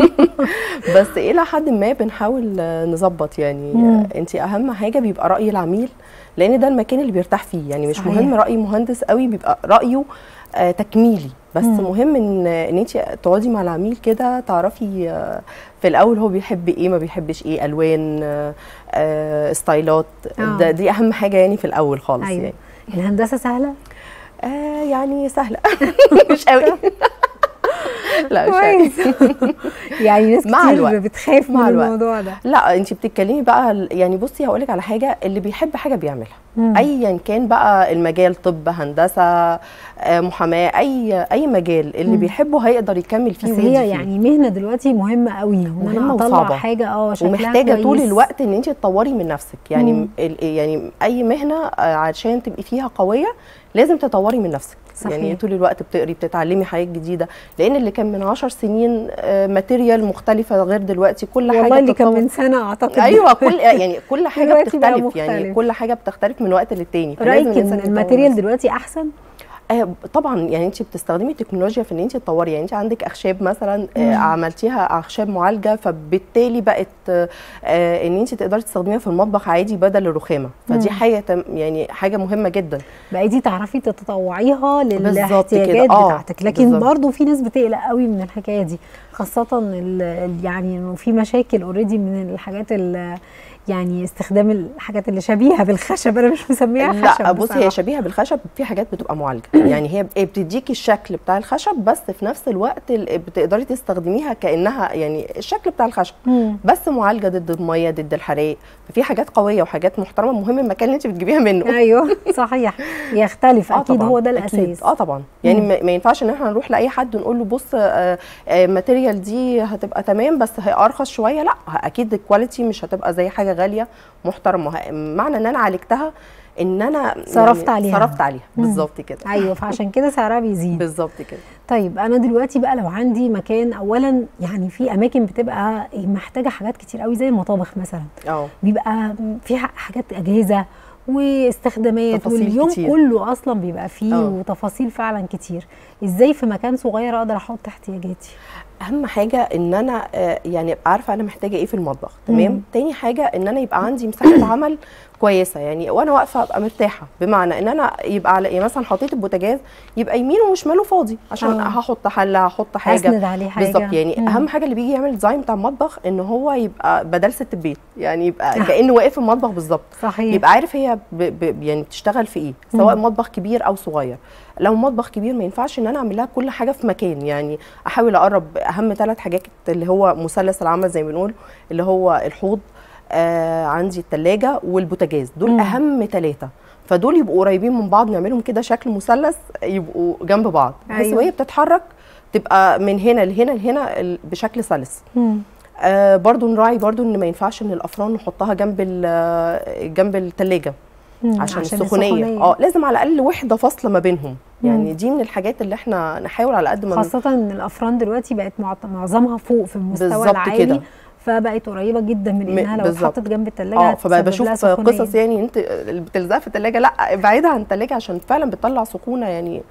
بس الى حد ما بنحاول آه، نظبط يعني مم. انت اهم حاجه بيبقى راي العميل لان ده المكان اللي بيرتاح فيه يعني مش صحيح. مهم راي مهندس قوي بيبقى رايه آه تكميلي بس مم. مهم ان ان انت تقعدي مع العميل كده تعرفي آه، في الاول هو بيحب ايه ما بيحبش ايه الوان آه، آه ستايلات آه. ده دي اهم حاجه يعني في الاول خالص ايوه يعني الهندسه سهله آه يعني سهله مش قوي لا مش قوي كويس يعني ناس مع كتير الوقت. بتخاف مع من الوقت. الموضوع ده لا انت بتتكلمي بقى يعني بصي هقول لك على حاجه اللي بيحب حاجه بيعملها مم. ايا كان بقى المجال طب هندسه آه، محاماه اي اي مجال اللي مم. بيحبه هيقدر يكمل فيه بس ويدي هي فيه. يعني مهنه دلوقتي مهمه قوي ان انا مهمة اطلع وصعبة. حاجه اه شكلها ومحتاجه طول كويس. الوقت ان انت تطوري من نفسك يعني مم. ال- يعني اي مهنه آه، عشان تبقي فيها قويه لازم تطوري من نفسك صحيح. يعني طول الوقت بتقري بتتعلمي حاجات جديده لان اللي كان من عشر سنين آه، ماتيريال مختلفه غير دلوقتي كل حاجه والله اللي كان بتتطور. من سنه اعتقد ايوه كل يعني كل حاجه دلوقتي بقى بتختلف يعني مختلف. كل حاجه بتختلف من وقت للتاني رايك فلازم الإنسان ان يطور الماتيريال نفسه. دلوقتي احسن آه طبعا يعني انت بتستخدمي التكنولوجيا في ان انت تطوري يعني انت عندك اخشاب مثلا مم. آه عملتيها اخشاب معالجه فبالتالي بقت آه آه ان انت تقدري تستخدميها في المطبخ عادي بدل الرخامه فدي مم. حاجه تم- يعني حاجه مهمه جدا بقيتي تعرفي تتطوعيها بالظبط للاحتياجات كده. آه، بتاعتك لكن بالظبط. برضو في ناس بتقلق قوي من الحكايه دي خاصه ال- ال- يعني انه في مشاكل اوريدي من الحاجات ال- يعني استخدام الحاجات اللي شبيهه بالخشب انا مش مسميها خشب لا بصي بصراحة. هي شبيهه بالخشب في حاجات بتبقى معالجه يعني هي هي بتديكي الشكل بتاع الخشب بس في نفس الوقت ال- بتقدري تستخدميها كانها يعني الشكل بتاع الخشب مم. بس معالجه ضد الميه ضد الحرائق ففي حاجات قويه وحاجات محترمه مهم المكان اللي انت بتجيبيها منه ايوه صحيح يختلف اكيد طبعاً، هو ده أكيد. الاساس اه طبعا يعني مم. ما ما ينفعش ان احنا نروح لاي حد ونقول له بص آه، آه، الماتيريال دي هتبقى تمام بس هي ارخص شويه لا اكيد الكواليتي مش هتبقى زي حاجه غاليه محترمه ه- معنى ان انا عالجتها ان انا صرفت عليها. صرفت عليها مم. بالظبط كده ايوه فعشان كده سعرها بيزيد بالظبط كده طيب انا دلوقتي بقى لو عندي مكان اولا يعني في اماكن بتبقى محتاجه حاجات كتير قوي زي المطابخ مثلا اه بيبقى في ح- حاجات اجهزه واستخدامات تفاصيل واليوم كتير. كله اصلا بيبقى فيه آه. وتفاصيل فعلا كتير ازاي في مكان صغير اقدر احط احتياجاتي اهم حاجه ان انا آه، يعني ابقى عارفه انا محتاجه ايه في المطبخ مم. تمام تاني حاجه ان انا يبقى عندي مساحه عمل كويسه يعني وانا واقفه ابقى مرتاحه بمعنى ان انا يبقى على يعني مثلا حطيت البوتاجاز يبقى يمينه وشماله فاضي عشان آه. هحط حله هحط حاجه اسند عليه حاجه بالظبط يعني مم. اهم حاجه اللي بيجي يعمل ديزاين بتاع المطبخ ان هو يبقى بدل ست البيت يعني يبقى آه. كانه واقف في المطبخ بالظبط صحيح يبقى عارف هي ب ب يعني بتشتغل في ايه سواء مم. مطبخ كبير او صغير لو مطبخ كبير ما ينفعش ان انا اعمل لها كل حاجه في مكان يعني احاول اقرب اهم ثلاث حاجات اللي هو مثلث العمل زي ما بنقول اللي هو الحوض آه عندي الثلاجه والبوتاجاز دول مم. اهم ثلاثه فدول يبقوا قريبين من بعض نعملهم كده شكل مثلث يبقوا جنب بعض بحيث أيوة. وهي بتتحرك تبقى من هنا لهنا لهنا ال- بشكل سلس مم. آه برضو نراعي برضو ان ما ينفعش ان الافران نحطها جنب ال- جنب الثلاجه مم، عشان, السخونيه اه لازم على الاقل وحده فاصله ما بينهم يعني مم. دي من الحاجات اللي احنا نحاول على قد ما خاصة ان الافران دلوقتي بقت معط- معظمها فوق في المستوى بالظبط العالي كده. فبقت قريبه جدا من م- انها لو بالظبط. اتحطت جنب الثلاجه اه فبقى بشوف قصص يعني انت اللي بتلزقها في الثلاجه لا ابعدها عن الثلاجه عشان فعلا بتطلع سخونه يعني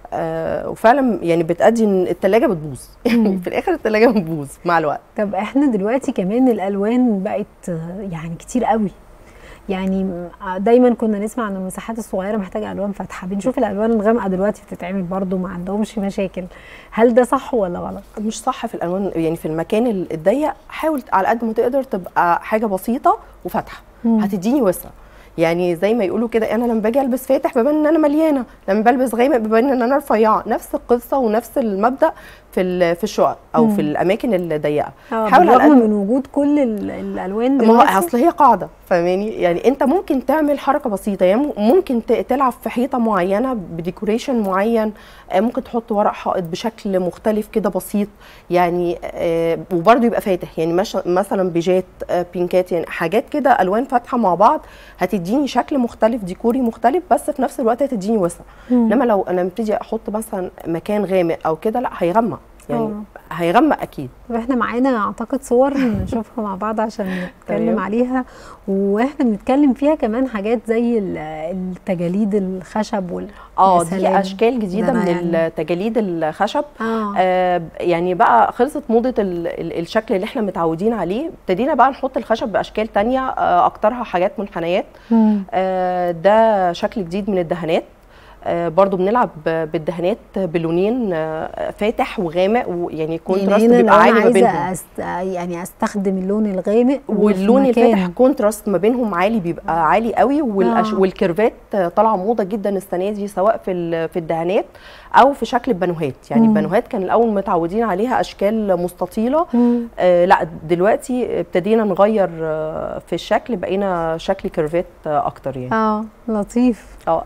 آه وفعلا يعني بتأدي ان الثلاجه بتبوظ يعني في الاخر الثلاجه بتبوظ مع الوقت طب احنا دلوقتي كمان الالوان بقت آه، يعني كتير قوي يعني م- دايما كنا نسمع ان المساحات الصغيره محتاجه الوان فاتحه بنشوف الالوان الغامقه دلوقتي بتتعمل برضو ما عندهمش مشاكل هل ده صح ولا غلط مش صح في الالوان يعني في المكان الضيق حاول على قد ما تقدر تبقى حاجه بسيطه وفاتحه مم. هتديني وسع يعني زي ما يقولوا كده انا لما باجي البس فاتح ببان ان انا مليانه لما بلبس غامق ببان ان انا رفيعه نفس القصه ونفس المبدا في ال- في الشقق او مم. في الاماكن الضيقه اه حاول على بالرغم قد من وجود كل ال- الالوان ما هو دلوقتي اصل هي قاعده فاهماني يعني انت ممكن تعمل حركه بسيطه يعني ممكن ت- تلعب في حيطه معينه بديكوريشن معين آه، ممكن تحط ورق حائط بشكل مختلف كده بسيط يعني آه، وبرده يبقى فاتح يعني مش مثلا بيجات آه، بينكات يعني حاجات كده الوان فاتحه مع بعض هتديني شكل مختلف ديكوري مختلف بس في نفس الوقت هتديني وسع مم. انما لو انا مبتدي احط مثلا مكان غامق او كده لا هيغمق يعني آه. هيغمق اكيد طب احنا معانا اعتقد صور نشوفها مع بعض عشان نتكلم تمام. عليها واحنا بنتكلم فيها كمان حاجات زي ال- التجاليد الخشب وال اه يا دي سلام. اشكال جديده ده من أنا يعني- التجاليد الخشب اه آه يعني بقى خلصت موضه ال ال الشكل اللي احنا متعودين عليه ابتدينا بقى نحط الخشب باشكال تانية آه اكترها حاجات منحنيات مم. آه ده شكل جديد من الدهانات آه برضو بنلعب بالدهانات بلونين آه فاتح وغامق ويعني كونتراست يعني هنا لو بيبقى انا عالي ما عايزه بينهم أست... يعني استخدم اللون الغامق وفي واللون مكان- الفاتح كونتراست ما بينهم عالي بيبقى عالي قوي والأش... آه. والكيرفات طالعه موضه جدا السنه دي سواء في ال- في الدهانات او في شكل البانوهات يعني مم. البانوهات كان الاول متعودين عليها اشكال مستطيله مم. آه لا دلوقتي ابتدينا نغير آه في الشكل بقينا شكل كيرفات آه اكتر يعني اه لطيف اه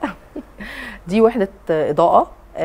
دي وحده آه، اضاءه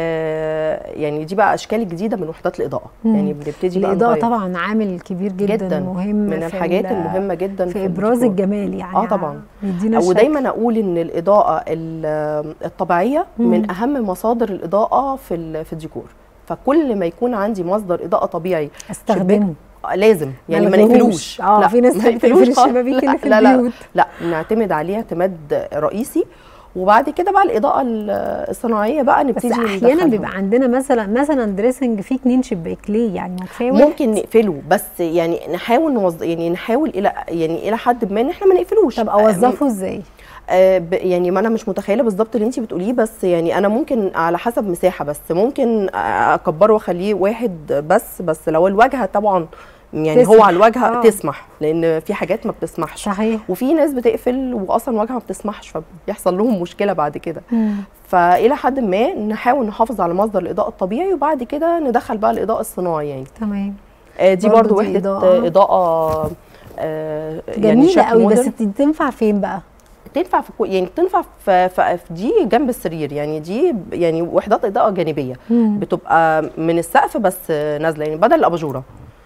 آه يعني دي بقى اشكال جديده من وحدات الاضاءه مم. يعني بنبتدي بقى الاضاءه نغير. طبعا عامل كبير جدا, جدا مهم من في الحاجات ال- المهمه جدا في ابراز الديكور. الجمال يعني آه طبعاً. بيدينا الشكل. ودايما اقول ان الاضاءه ال- الطبيعيه مم. من اهم مصادر الاضاءه في ال- في الديكور فكل ما يكون عندي مصدر اضاءه طبيعي استخدمه آه، لازم يعني ما نلغوش. نقفلوش اه لا، في ناس ما بتقفل نقفلوش خالص. الشبابيك اللي في لا لا البيوت لا نعتمد عليه اعتماد رئيسي وبعد كده بقى الاضاءه ال- الصناعيه بقى بس نبتدي احيانا ندخلها. بيبقى عندنا مثلا مثلا دريسنج فيه اتنين شباك ليه يعني ما كفايه واحد؟ ممكن نقفله بس يعني نحاول نوظ... يعني نحاول الى يعني الى حد ما ان احنا ما نقفلوش طب اوظفه ازاي آه، ب- يعني ما انا مش متخيله بالظبط اللي انت بتقوليه بس يعني انا ممكن على حسب مساحه بس ممكن آه، اكبره واخليه واحد بس بس لو الواجهه طبعا يعني هو تسمح. على الواجهه آه. تسمح لان في حاجات ما بتسمحش صحيح وفي ناس بتقفل واصلا الواجهه ما بتسمحش فبيحصل لهم مشكله بعد كده مم. فالى حد ما نحاول نحافظ على مصدر الاضاءه الطبيعي وبعد كده ندخل بقى الاضاءه الصناعي يعني تمام آه، دي برضو برضو, دي وحده إضاءة. اضاءه, إضاءة آه، يعني جميله شكل قوي بس modern. تنفع فين بقى تنفع في كو- يعني تنفع في, في في دي جنب السرير يعني دي ب- يعني وحدات اضاءه جانبيه مم. بتبقى من السقف بس نازله يعني بدل الاباجوره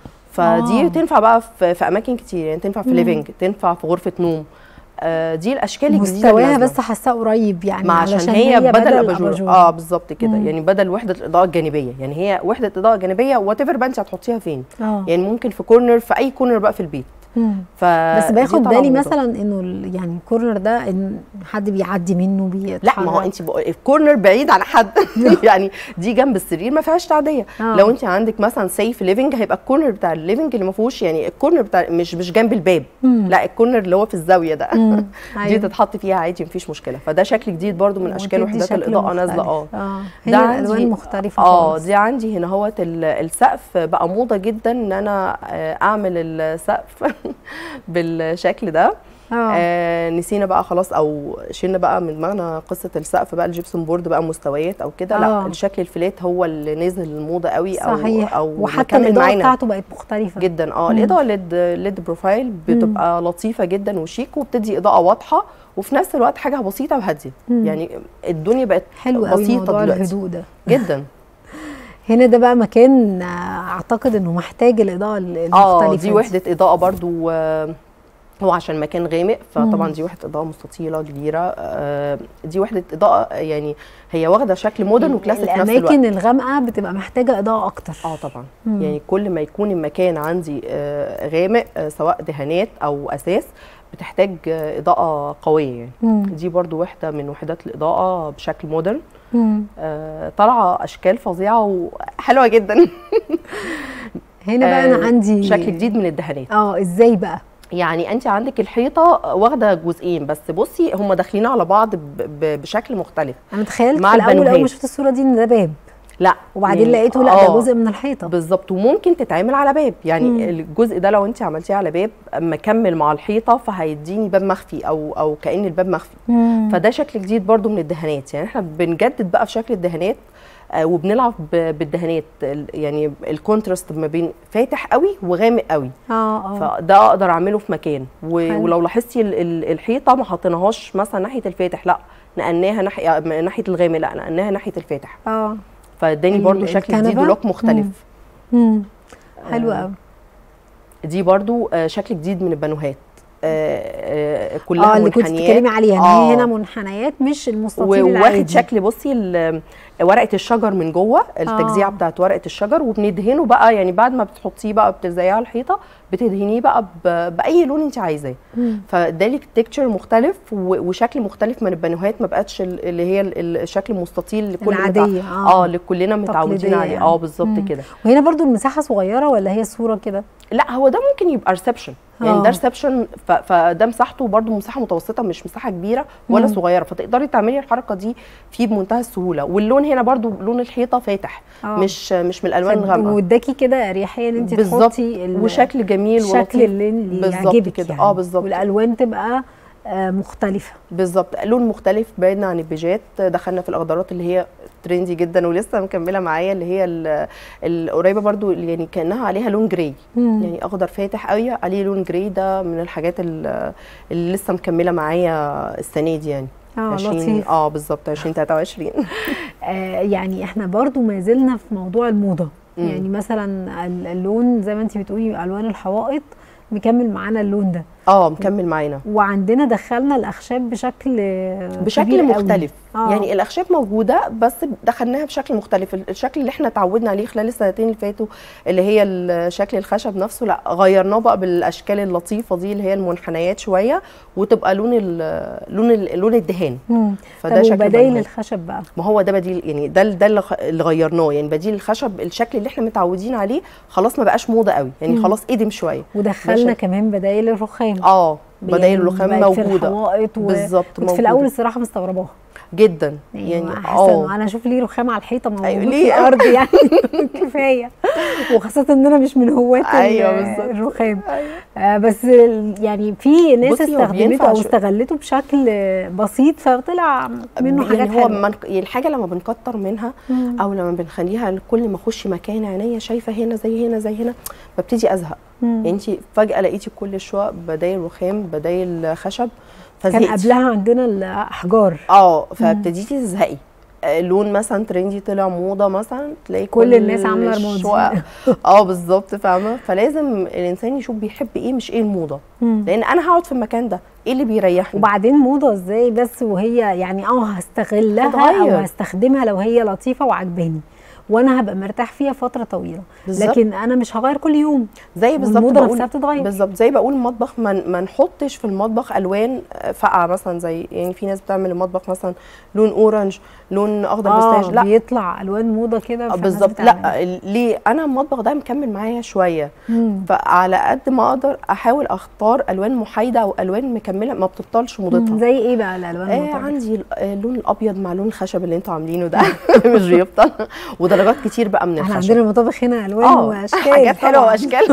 فدي آه. آه. تنفع بقى في, في اماكن كتير يعني تنفع في مم. ليفنج تنفع في غرفه نوم آه دي الاشكال الجديده اللي مستواها نازلة. بس حاساه قريب يعني ما عشان علشان هي بدل الاباجوره الأباجور. اه بالظبط كده مم. يعني بدل وحده الاضاءه الجانبيه يعني هي وحده اضاءه جانبيه وات ايفر بقى انت هتحطيها فين اه يعني ممكن في كورنر في اي كورنر بقى في البيت مم. ف بس باخد دي طبعاً بالي موضة. مثلا انه ال- يعني الكورنر ده ان حد بيعدي منه بيتحرك لا ما هو انت بقى الكورنر بعيد عن حد يعني دي جنب السرير ما فيهاش تعديه آه. لو انت عندك مثلا سيف ليفنج هيبقى الكورنر بتاع الليفنج اللي ما فيهوش يعني الكورنر بتاع مش مش جنب الباب مم. لا الكورنر اللي هو في الزاويه ده مم. دي أيوة. تتحط فيها عادي مفيش مشكله فده شكل جديد برضو من اشكال وتدي وحدات شكل الاضاءه نازله مختلف. اه اه ده هنا الالوان عندي- مختلفه اه خالص دي عندي هنا هوت ال- السقف بقى موضه جدا ان انا آه، اعمل السقف بالشكل ده اه آه نسينا بقى خلاص او شلنا بقى من دماغنا قصه السقف بقى الجبسون بورد بقى مستويات او كده آه. لا الشكل الفلات هو اللي نزل الموضه قوي او صحيح او وحتى مكمل الاضاءه معانا بتاعته بقت مختلفه جدا اه مم. الاضاءه ليد ليد بروفايل بتبقى لطيفه جدا وشيك وبتدي اضاءه واضحه وفي نفس الوقت حاجه بسيطه وهاديه مم. يعني الدنيا بقت حلو قوي بسيطه موضوع دلوقتي الهدوء ده جدا هنا ده بقى مكان آه، اعتقد انه محتاج الاضاءه المختلفه اه دي وحده اضاءه برضو آه، هو عشان مكان غامق فطبعا مم. دي وحده اضاءه مستطيله كبيره آه، دي وحده اضاءه يعني هي واخده شكل مودرن وكلاسيك في نفس الوقت الاماكن الغامقه بتبقى محتاجه اضاءه اكتر اه طبعا مم. يعني كل ما يكون المكان عندي آه، غامق آه، سواء دهانات او اساس بتحتاج آه، اضاءه قويه يعني مم. دي برضو وحده من وحدات الاضاءه بشكل مودرن مم. آه، طالعه اشكال فظيعه وحلوه جدا هنا بقى انا آه، عندي شكل جديد من الدهانات اه ازاي بقى يعني انت عندك الحيطه واخده جزئين بس بصي هم داخلين على بعض ب- ب- بشكل مختلف انا تخيلت مع في الاول اول ما البانوهات. شفت الصوره دي ان ده باب لا وبعدين يعني- لقيته لا ده آه، جزء من الحيطه بالظبط وممكن تتعمل على باب يعني مم. الجزء ده لو انت عملتيه على باب مكمل مع الحيطه فهيديني باب مخفي او او كان الباب مخفي مم. فده شكل جديد برضو من الدهانات يعني احنا بنجدد بقى في شكل الدهانات آه، وبنلعب ب- بالدهانات ال- يعني الكونتراست ما بين فاتح قوي وغامق قوي اه اه فده اقدر اعمله في مكان و- حلو. ولو لاحظتي ال- ال- الحيطه ما حطيناهاش مثلا ناحيه الفاتح لا نقلناها ناحيه ناحيه الغامق لا نقلناها ناحيه الفاتح اه فاداني ال- برضو شكل جديد الكنبة؟ ولوك مختلف مم. حلو آه، قوي دي برضو آه، شكل جديد من البانوهات آه، آه، كلها اه اللي كنت منحنيات. بتتكلمي عليها ان آه. هي هنا منحنيات مش المستطيل و- العادي وواخد شكل بصي ال- ورقه الشجر من جوه التجزيعه آه. بتاعت ورقه الشجر وبندهنه بقى يعني بعد ما بتحطيه بقى بتلزقيه على الحيطه بتدهنيه بقى ب- باي لون انت عايزاه مم. فادالك تكتشر مختلف و- وشكل مختلف من البانوهات ما بقتش ال- اللي هي ال- ال- الشكل المستطيل اللي كل العاديه اه اللي كلنا متعودين تقليدية عليه يعني. اه بالظبط مم. كده وهنا برضو المساحه صغيره ولا هي صوره كده لا هو ده ممكن يبقى ريسبشن يعني آه. ده ريسبشن فده مساحته برضو مساحه متوسطه مش مساحه كبيره ولا مم. صغيره فتقدري تعملي الحركه دي فيه بمنتهى السهوله واللون هنا برضو لون الحيطه فاتح آه. مش مش من الالوان فد- الغامقه واداكي كده اريحيه ان انت بالظبط. تحطي ال- وشكل جميل الشكل ولطيف اللي, اللي بالظبط يعجبك كده. يعني. آه، بالظبط. والالوان تبقى آه مختلفه بالظبط لون مختلف بعدنا عن البيجات دخلنا في الاخضرات اللي هي ترندي جدا ولسه مكمله معايا اللي هي ال- القريبه برضو اللي يعني كانها عليها لون جراي مم. يعني اخضر فاتح قوي عليه لون جراي ده من الحاجات ال- اللي لسه مكمله معايا السنه دي يعني اه 20 لطيف اه بالظبط 2023 آه يعني احنا برضو ما زلنا في موضوع الموضه مم. يعني مثلا ال- اللون زي ما انت بتقولي الوان الحوائط مكمل معانا اللون ده اه مكمل معانا وعندنا دخلنا الاخشاب بشكل آه، كبير بشكل قوي. مختلف آه. يعني الاخشاب موجوده بس دخلناها بشكل مختلف الشكل اللي احنا اتعودنا عليه خلال السنتين اللي فاتوا اللي هي ال- شكل الخشب نفسه لا غيرناه بقى بالاشكال اللطيفه دي اللي هي المنحنيات شويه وتبقى لون ال لون ال لون الدهان مم. فده طب شكل وبدايل بنوهات. الخشب بقى ما هو ده بديل يعني ده ده اللي خ- اللي غيرناه يعني بديل الخشب الشكل اللي احنا متعودين عليه خلاص ما بقاش موضه قوي يعني مم. خلاص قدم شويه ودخلنا شكل. كمان بدايل الرخام اه بدايل يعني الرخام بقت في موجوده الحوائط و... بالظبط كنت في موجودة. الاول الصراحه مستغرباها جدا يعني, يعني حاسه اه انه انا اشوف ليه رخام على الحيطه موجود أيوة، في ليه؟ الارض يعني كفايه وخاصه ان انا مش من هواة ال- أيوة، بالظبط. الرخام آه بس ال- يعني في ناس بصي، هو استخدمته بينفع او شو- استغلته بشكل بسيط فطلع منه حاجات يعني هو حلوه من يعني الحاجه لما بنكتر منها مم. او لما بنخليها كل ما اخش مكان عينيا شايفه هنا زي هنا زي هنا ببتدي ازهق مم. يعني انت فجاه لقيتي كل شويه بدايل رخام بدايل خشب كان فزهقتي قبلها عندنا الاحجار اه فابتديتي تزهقي آه، لون مثلا ترندي طلع موضه مثلا تلاقي كل الناس عاملة رمادي. الشقق- اه بالظبط فاهمه فلازم الانسان يشوف بيحب ايه مش ايه الموضه مم. لان انا هقعد في المكان ده ايه اللي بيريحني وبعدين موضه ازاي بس وهي يعني اه هستغلها او هتغير. هستخدمها لو هي لطيفه وعجباني وانا هبقى مرتاح فيها فتره طويله بالظبط. لكن انا مش هغير كل يوم زي بالظبط والموضه بقول نفسها بتتغير بالظبط زي بقول المطبخ ما ما نحطش في المطبخ الوان فاقعه مثلا زي يعني في ناس بتعمل المطبخ مثلا لون اورنج لون اخضر اه بستاج لا بيطلع الوان موضه كده آه، فالناس بالظبط بتعملها. لا ال- ليه انا المطبخ ده مكمل معايا شويه مم. فعلى قد ما اقدر احاول اختار الوان محايده او الوان مكمله ما بتبطلش مم. موضتها زي ايه بقى الالوان آه المعتبرة؟ عندي ال- آه، اللون الابيض مع لون الخشب اللي انتوا عاملينه ده مش بيبطل ودرجات كتير بقى من احنا الخشب عندنا المطابخ هنا الوان اه واشكال حاجات حلوه طبعاً. واشكال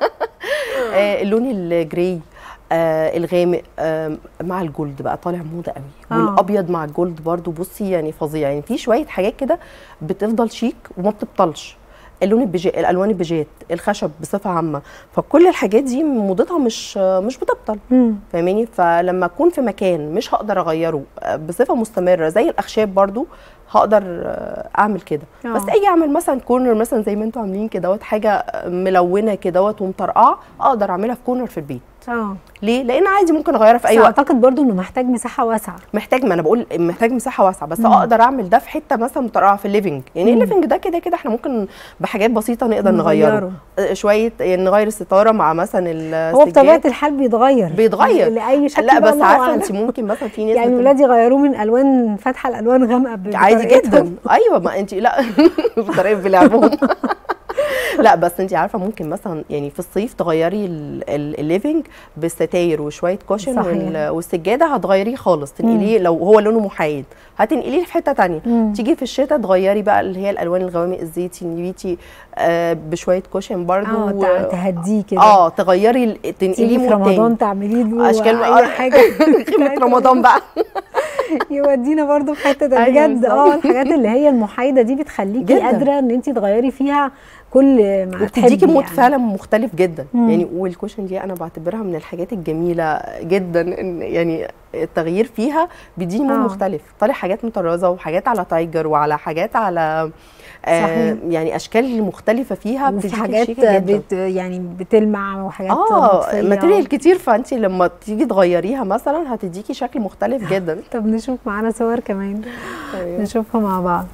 آه، اللون الجراي آه الغامق آه مع الجولد بقى طالع موضه قوي آه. والابيض مع الجولد برضو بصي يعني فظيع يعني في شويه حاجات كده بتفضل شيك وما بتبطلش اللون البيجي الالوان البيجات الخشب بصفه عامه فكل الحاجات دي موضتها مش مش بتبطل مم. فاهماني فلما اكون في مكان مش هقدر اغيره آه، بصفه مستمره زي الاخشاب برضو هقدر آه، اعمل كده آه. بس اجي اعمل مثلا كورنر مثلا زي ما انتوا عاملين كدهوت حاجه ملونه كدهوت ومطرقعه اقدر اعملها في كورنر في البيت اه ليه لان عادي ممكن اغيرها في اي بس وقت اعتقد برضو انه محتاج مساحه واسعه محتاج ما انا بقول محتاج مساحه واسعه بس مم. اقدر اعمل ده في حته مثلا مطرقعه في الليفنج يعني مم. الليفنج ده كده كده احنا ممكن بحاجات بسيطه نقدر نغيره نغيره. آه، شويه يعني نغير الستاره مع مثلا هو السجاد بطبيعه الحال بيتغير بيتغير. لاي شكل لا بقى بس الله عارفه أعلم. انت ممكن مثلا في ناس يعني بتبقى- ولادي غيروه من الوان فاتحه لالوان غامقه ب- عادي بطريقتهم. جدا ايوه ما انت لا بطريقه بلعبهم لا بس انت عارفه ممكن مثلا يعني في الصيف تغيري ال- ال- الليفنج بالستاير وشويه كوشن صحيح. وال- والسجاده هتغيريه خالص تنقليه لو هو لونه محايد هتنقليه في حته تانية مم. تيجي في الشتاء تغيري بقى اللي هي الالوان الغوامق الزيتي النبيتي آه بشويه كوشن برضو اه و- تع- تهديه كده اه تغيري ال- تنقليه تيجي في مود رمضان تاني تعملي له اشكال اي حاجه قيمه رمضان بقى يودينا برضو في حته ده أيوة بجد بالظبط. اه الحاجات اللي هي المحايده دي بتخليكي جداً. قادره ان انت تغيري فيها كل ما وبتديكي تحبي مود يعني. فعلا مختلف جدا مم. يعني والكوشن دي انا بعتبرها من الحاجات الجميله جدا ان يعني التغيير فيها بيديني مود آه. مختلف طالع حاجات مطرزه وحاجات على تايجر وعلى حاجات على آه صحيح. يعني اشكال مختلفه فيها وفي بتديكي حاجات شيكة جدا. بت يعني بتلمع وحاجات اه مطفية. ماتيريال كتير فانت لما تيجي تغيريها مثلا هتديكي شكل مختلف جدا طب نشوف معانا صور كمان أيوة. نشوفها مع بعض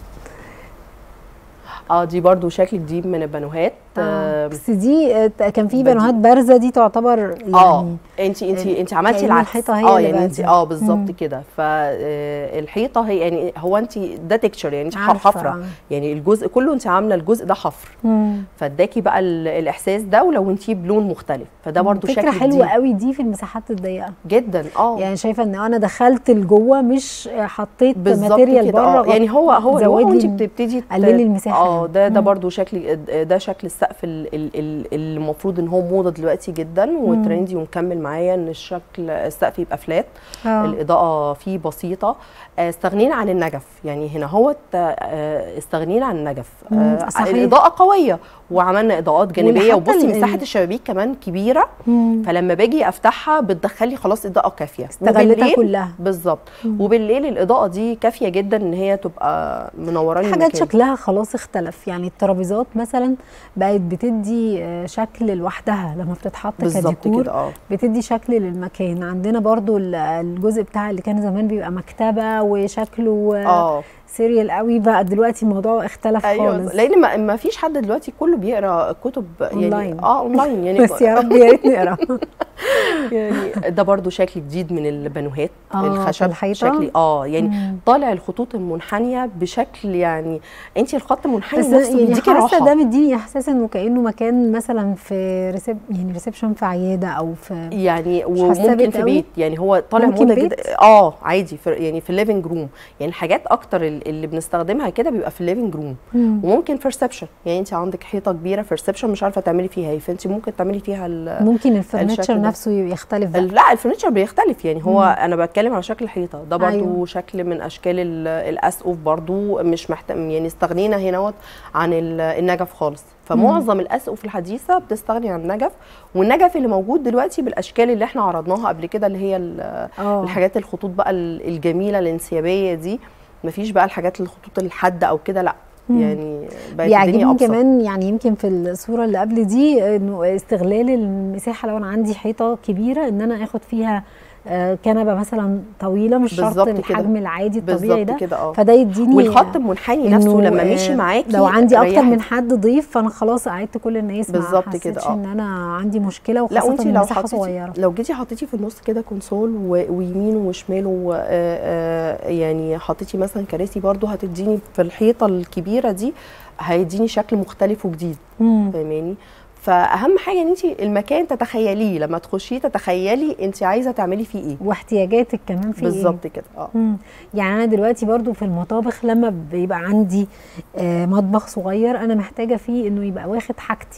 اه دي برضو شكل جديد من البنوهات آه. آه بس دي آه، كان في بدي. بنوهات بارزه دي تعتبر اه يعني انت انت ال- انت عملتي كأن العكس الحيطة هي اه اللي يعني انت بارزة. اه بالظبط مم. كده فالحيطه هي يعني هو انت ده تكتشر يعني انت عارفة، حفره آه. يعني الجزء كله انت عامله الجزء ده حفر مم. فاداكي بقى ال- الاحساس ده ولو انتيه بلون مختلف فده برضو فكره شكل حلوه جديد قوي دي في المساحات الضيقه جدا اه يعني شايفه ان انا دخلت لجوه مش حطيت بالظبط ماتيريال كده بره اه يعني هو هو زود هو لي وانت م- بتبتدي ت- قللي المساحة اه يعني. ده ده مم. برضو شكل ده شكل السقف ال- ال- ال- اللي المفروض ان هو موضه دلوقتي جدا وترندي ومكمل معايا ان الشكل السقف يبقى فلات آه. الاضاءه فيه بسيطه آه، استغنينا عن النجف يعني هنا هو استغنينا عن النجف مم، آه، صحيح. الاضاءه قويه وعملنا اضاءات جانبيه وحتى وبصي ال- مساحه الشبابيك كمان كبيره مم. فلما باجي افتحها بتدخلي خلاص اضاءه كافيه استغلتها وبالليل- كلها بالظبط وبالليل الاضاءه دي كافيه جدا ان هي تبقى منوراني حاجات المكان. شكلها خلاص اختلف يعني الترابيزات مثلا بقت بتدي آه، شكل لوحدها لما بتتحط بالظبط كديكور كده اه بتدي شكل للمكان عندنا برضو ال- الجزء بتاع اللي كان زمان بيبقى مكتبه وشكله آه. اه سيريال قوي بقى دلوقتي الموضوع اختلف ايوه خالص لان ما, ما فيش حد دلوقتي كله بيقرا كتب يعني أونلاين. اه اونلاين يعني بس يا رب يا ريت نقرا يعني ده برضو شكل جديد من البانوهات آه، في الخشب الحيطة؟ شكل اه يعني مم. طالع الخطوط المنحنيه بشكل يعني انت الخط المنحني بس نفسه يعني بيديكي حاسه راحه ده مديني احساس انه كانه مكان مثلا في ريسب يعني ريسبشن في عياده او في يعني مش حاسة وممكن بيت في قوي؟ بيت يعني هو طالع ممكن موضه بيت؟ جدا اه عادي في يعني في الليفنج روم يعني الحاجات اكتر ال- اللي بنستخدمها كده بيبقى في الليفنج روم مم. وممكن في ريسبشن يعني انت عندك حيطه كبيره في ريسبشن مش عارفه تعملي فيها ايه فانت ممكن تعملي فيها ال ممكن الفرنتشر الشكل ده. نفسه يختلف بقى. ال- لا الفرنتشر بيختلف يعني هو مم. انا بتكلم على شكل الحيطه ده برضو أيوة. أيوه. شكل من اشكال ال- الاسقف برضو مش محتاج يعني استغنينا هنا عن ال- النجف خالص فمعظم الاسقف الحديثه بتستغني عن النجف والنجف اللي موجود دلوقتي بالاشكال اللي احنا عرضناها قبل كده اللي هي ال- اه الحاجات الخطوط بقى ال- الجميله الانسيابيه دي مفيش بقى الحاجات الخطوط الحاده او كده لا مم. يعني بقت الدنيا بيعجبني ابسط كمان يعني يمكن في الصوره اللي قبل دي انه استغلال المساحه لو انا عندي حيطه كبيره ان انا اخد فيها آه، كنبه مثلا طويله مش شرط بالظبط كده. الحجم العادي الطبيعي بالظبط ده كده اه فده يديني والخط المنحني نفسه إنه، لما آه، مشي معاكي لو عندي اكتر ريحك. من حد ضيف فانا خلاص قعدت كل الناس ما بالظبط حسيتش كده، آه. ان انا عندي مشكله لا وخاصه وانت إن لو المساحه حطيتي صغيره لو جيتي حطيتي في النص كده كونسول و- ويمينه وشماله آه، آه، يعني حطيتي مثلا كراسي برضو هتديني في الحيطه الكبيره دي هيديني شكل مختلف وجديد مم. فاهماني فاهم حاجه ان انت المكان تتخيليه لما تخشيه تتخيلي انت عايزه تعملي فيه ايه واحتياجاتك كمان في إيه؟ بالظبط كده اه مم. يعني انا دلوقتي برضو في المطابخ لما بيبقى عندي آه مطبخ صغير انا محتاجه فيه انه يبقى واخد حاجتي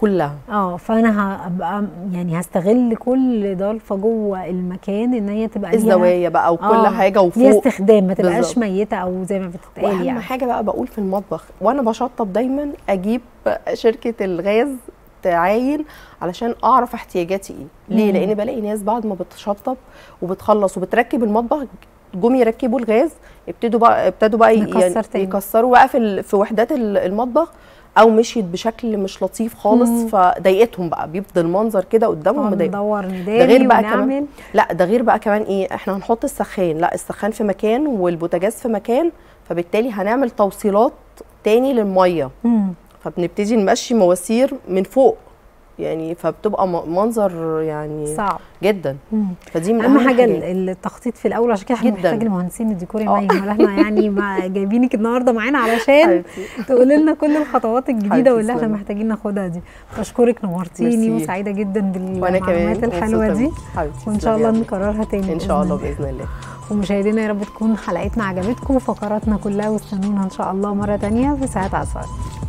كلها اه فانا هبقى يعني هستغل كل ضلفه جوه المكان ان هي تبقى ليها الزوايا بقى وكل آه، حاجه ليها وفوق استخدام ما تبقاش بالظبط. ميته او زي ما بتتقال واهم يعني حاجه بقى بقول في المطبخ وانا بشطب دايما اجيب شركه الغاز تعاين علشان اعرف احتياجاتي ايه ليه مم. لان بلاقي ناس بعد ما بتشطب وبتخلص وبتركب المطبخ جم يركبوا الغاز ابتدوا بقى ابتدوا بقى ي- نكسر يعني تاني. يكسروا بقى في ال- في وحدات ال- المطبخ او مشيت بشكل مش لطيف خالص مم. فضايقتهم بقى بيفضل منظر كده قدامهم نقعد مضايق ندور ده نداري غير بقى ونعمل كمان لا ده غير بقى كمان ايه احنا هنحط السخان لا السخان في مكان والبوتاجاز في مكان فبالتالي هنعمل توصيلات تاني للميه مم. فبنبتدي نمشي مواسير من فوق يعني فبتبقى م- منظر يعني صعب جدا مم. فدي من اهم حاجه الحاجات. ال- التخطيط في الاول عشان كده احنا جداً. بنحتاج المهندسين الديكور يا آه. مي امال احنا يعني ما جايبينك النهارده معانا علشان حبيبتي. تقولي لنا كل الخطوات الجديده حبيبتي واللي احنا تسلمي. محتاجين ناخدها دي بشكرك نورتيني ميرسي. وسعيده جدا وانا كمان بالمعلومات الحلوه مبسوطة دي بيكي. حبيبتي وان شاء الله تسلمي. نكررها تاني ان شاء بإذن الله باذن الله ومشاهدينا يا رب تكون حلقتنا عجبتكم وفقراتنا كلها واستنونا ان شاء الله مره تانية في ساعات عصار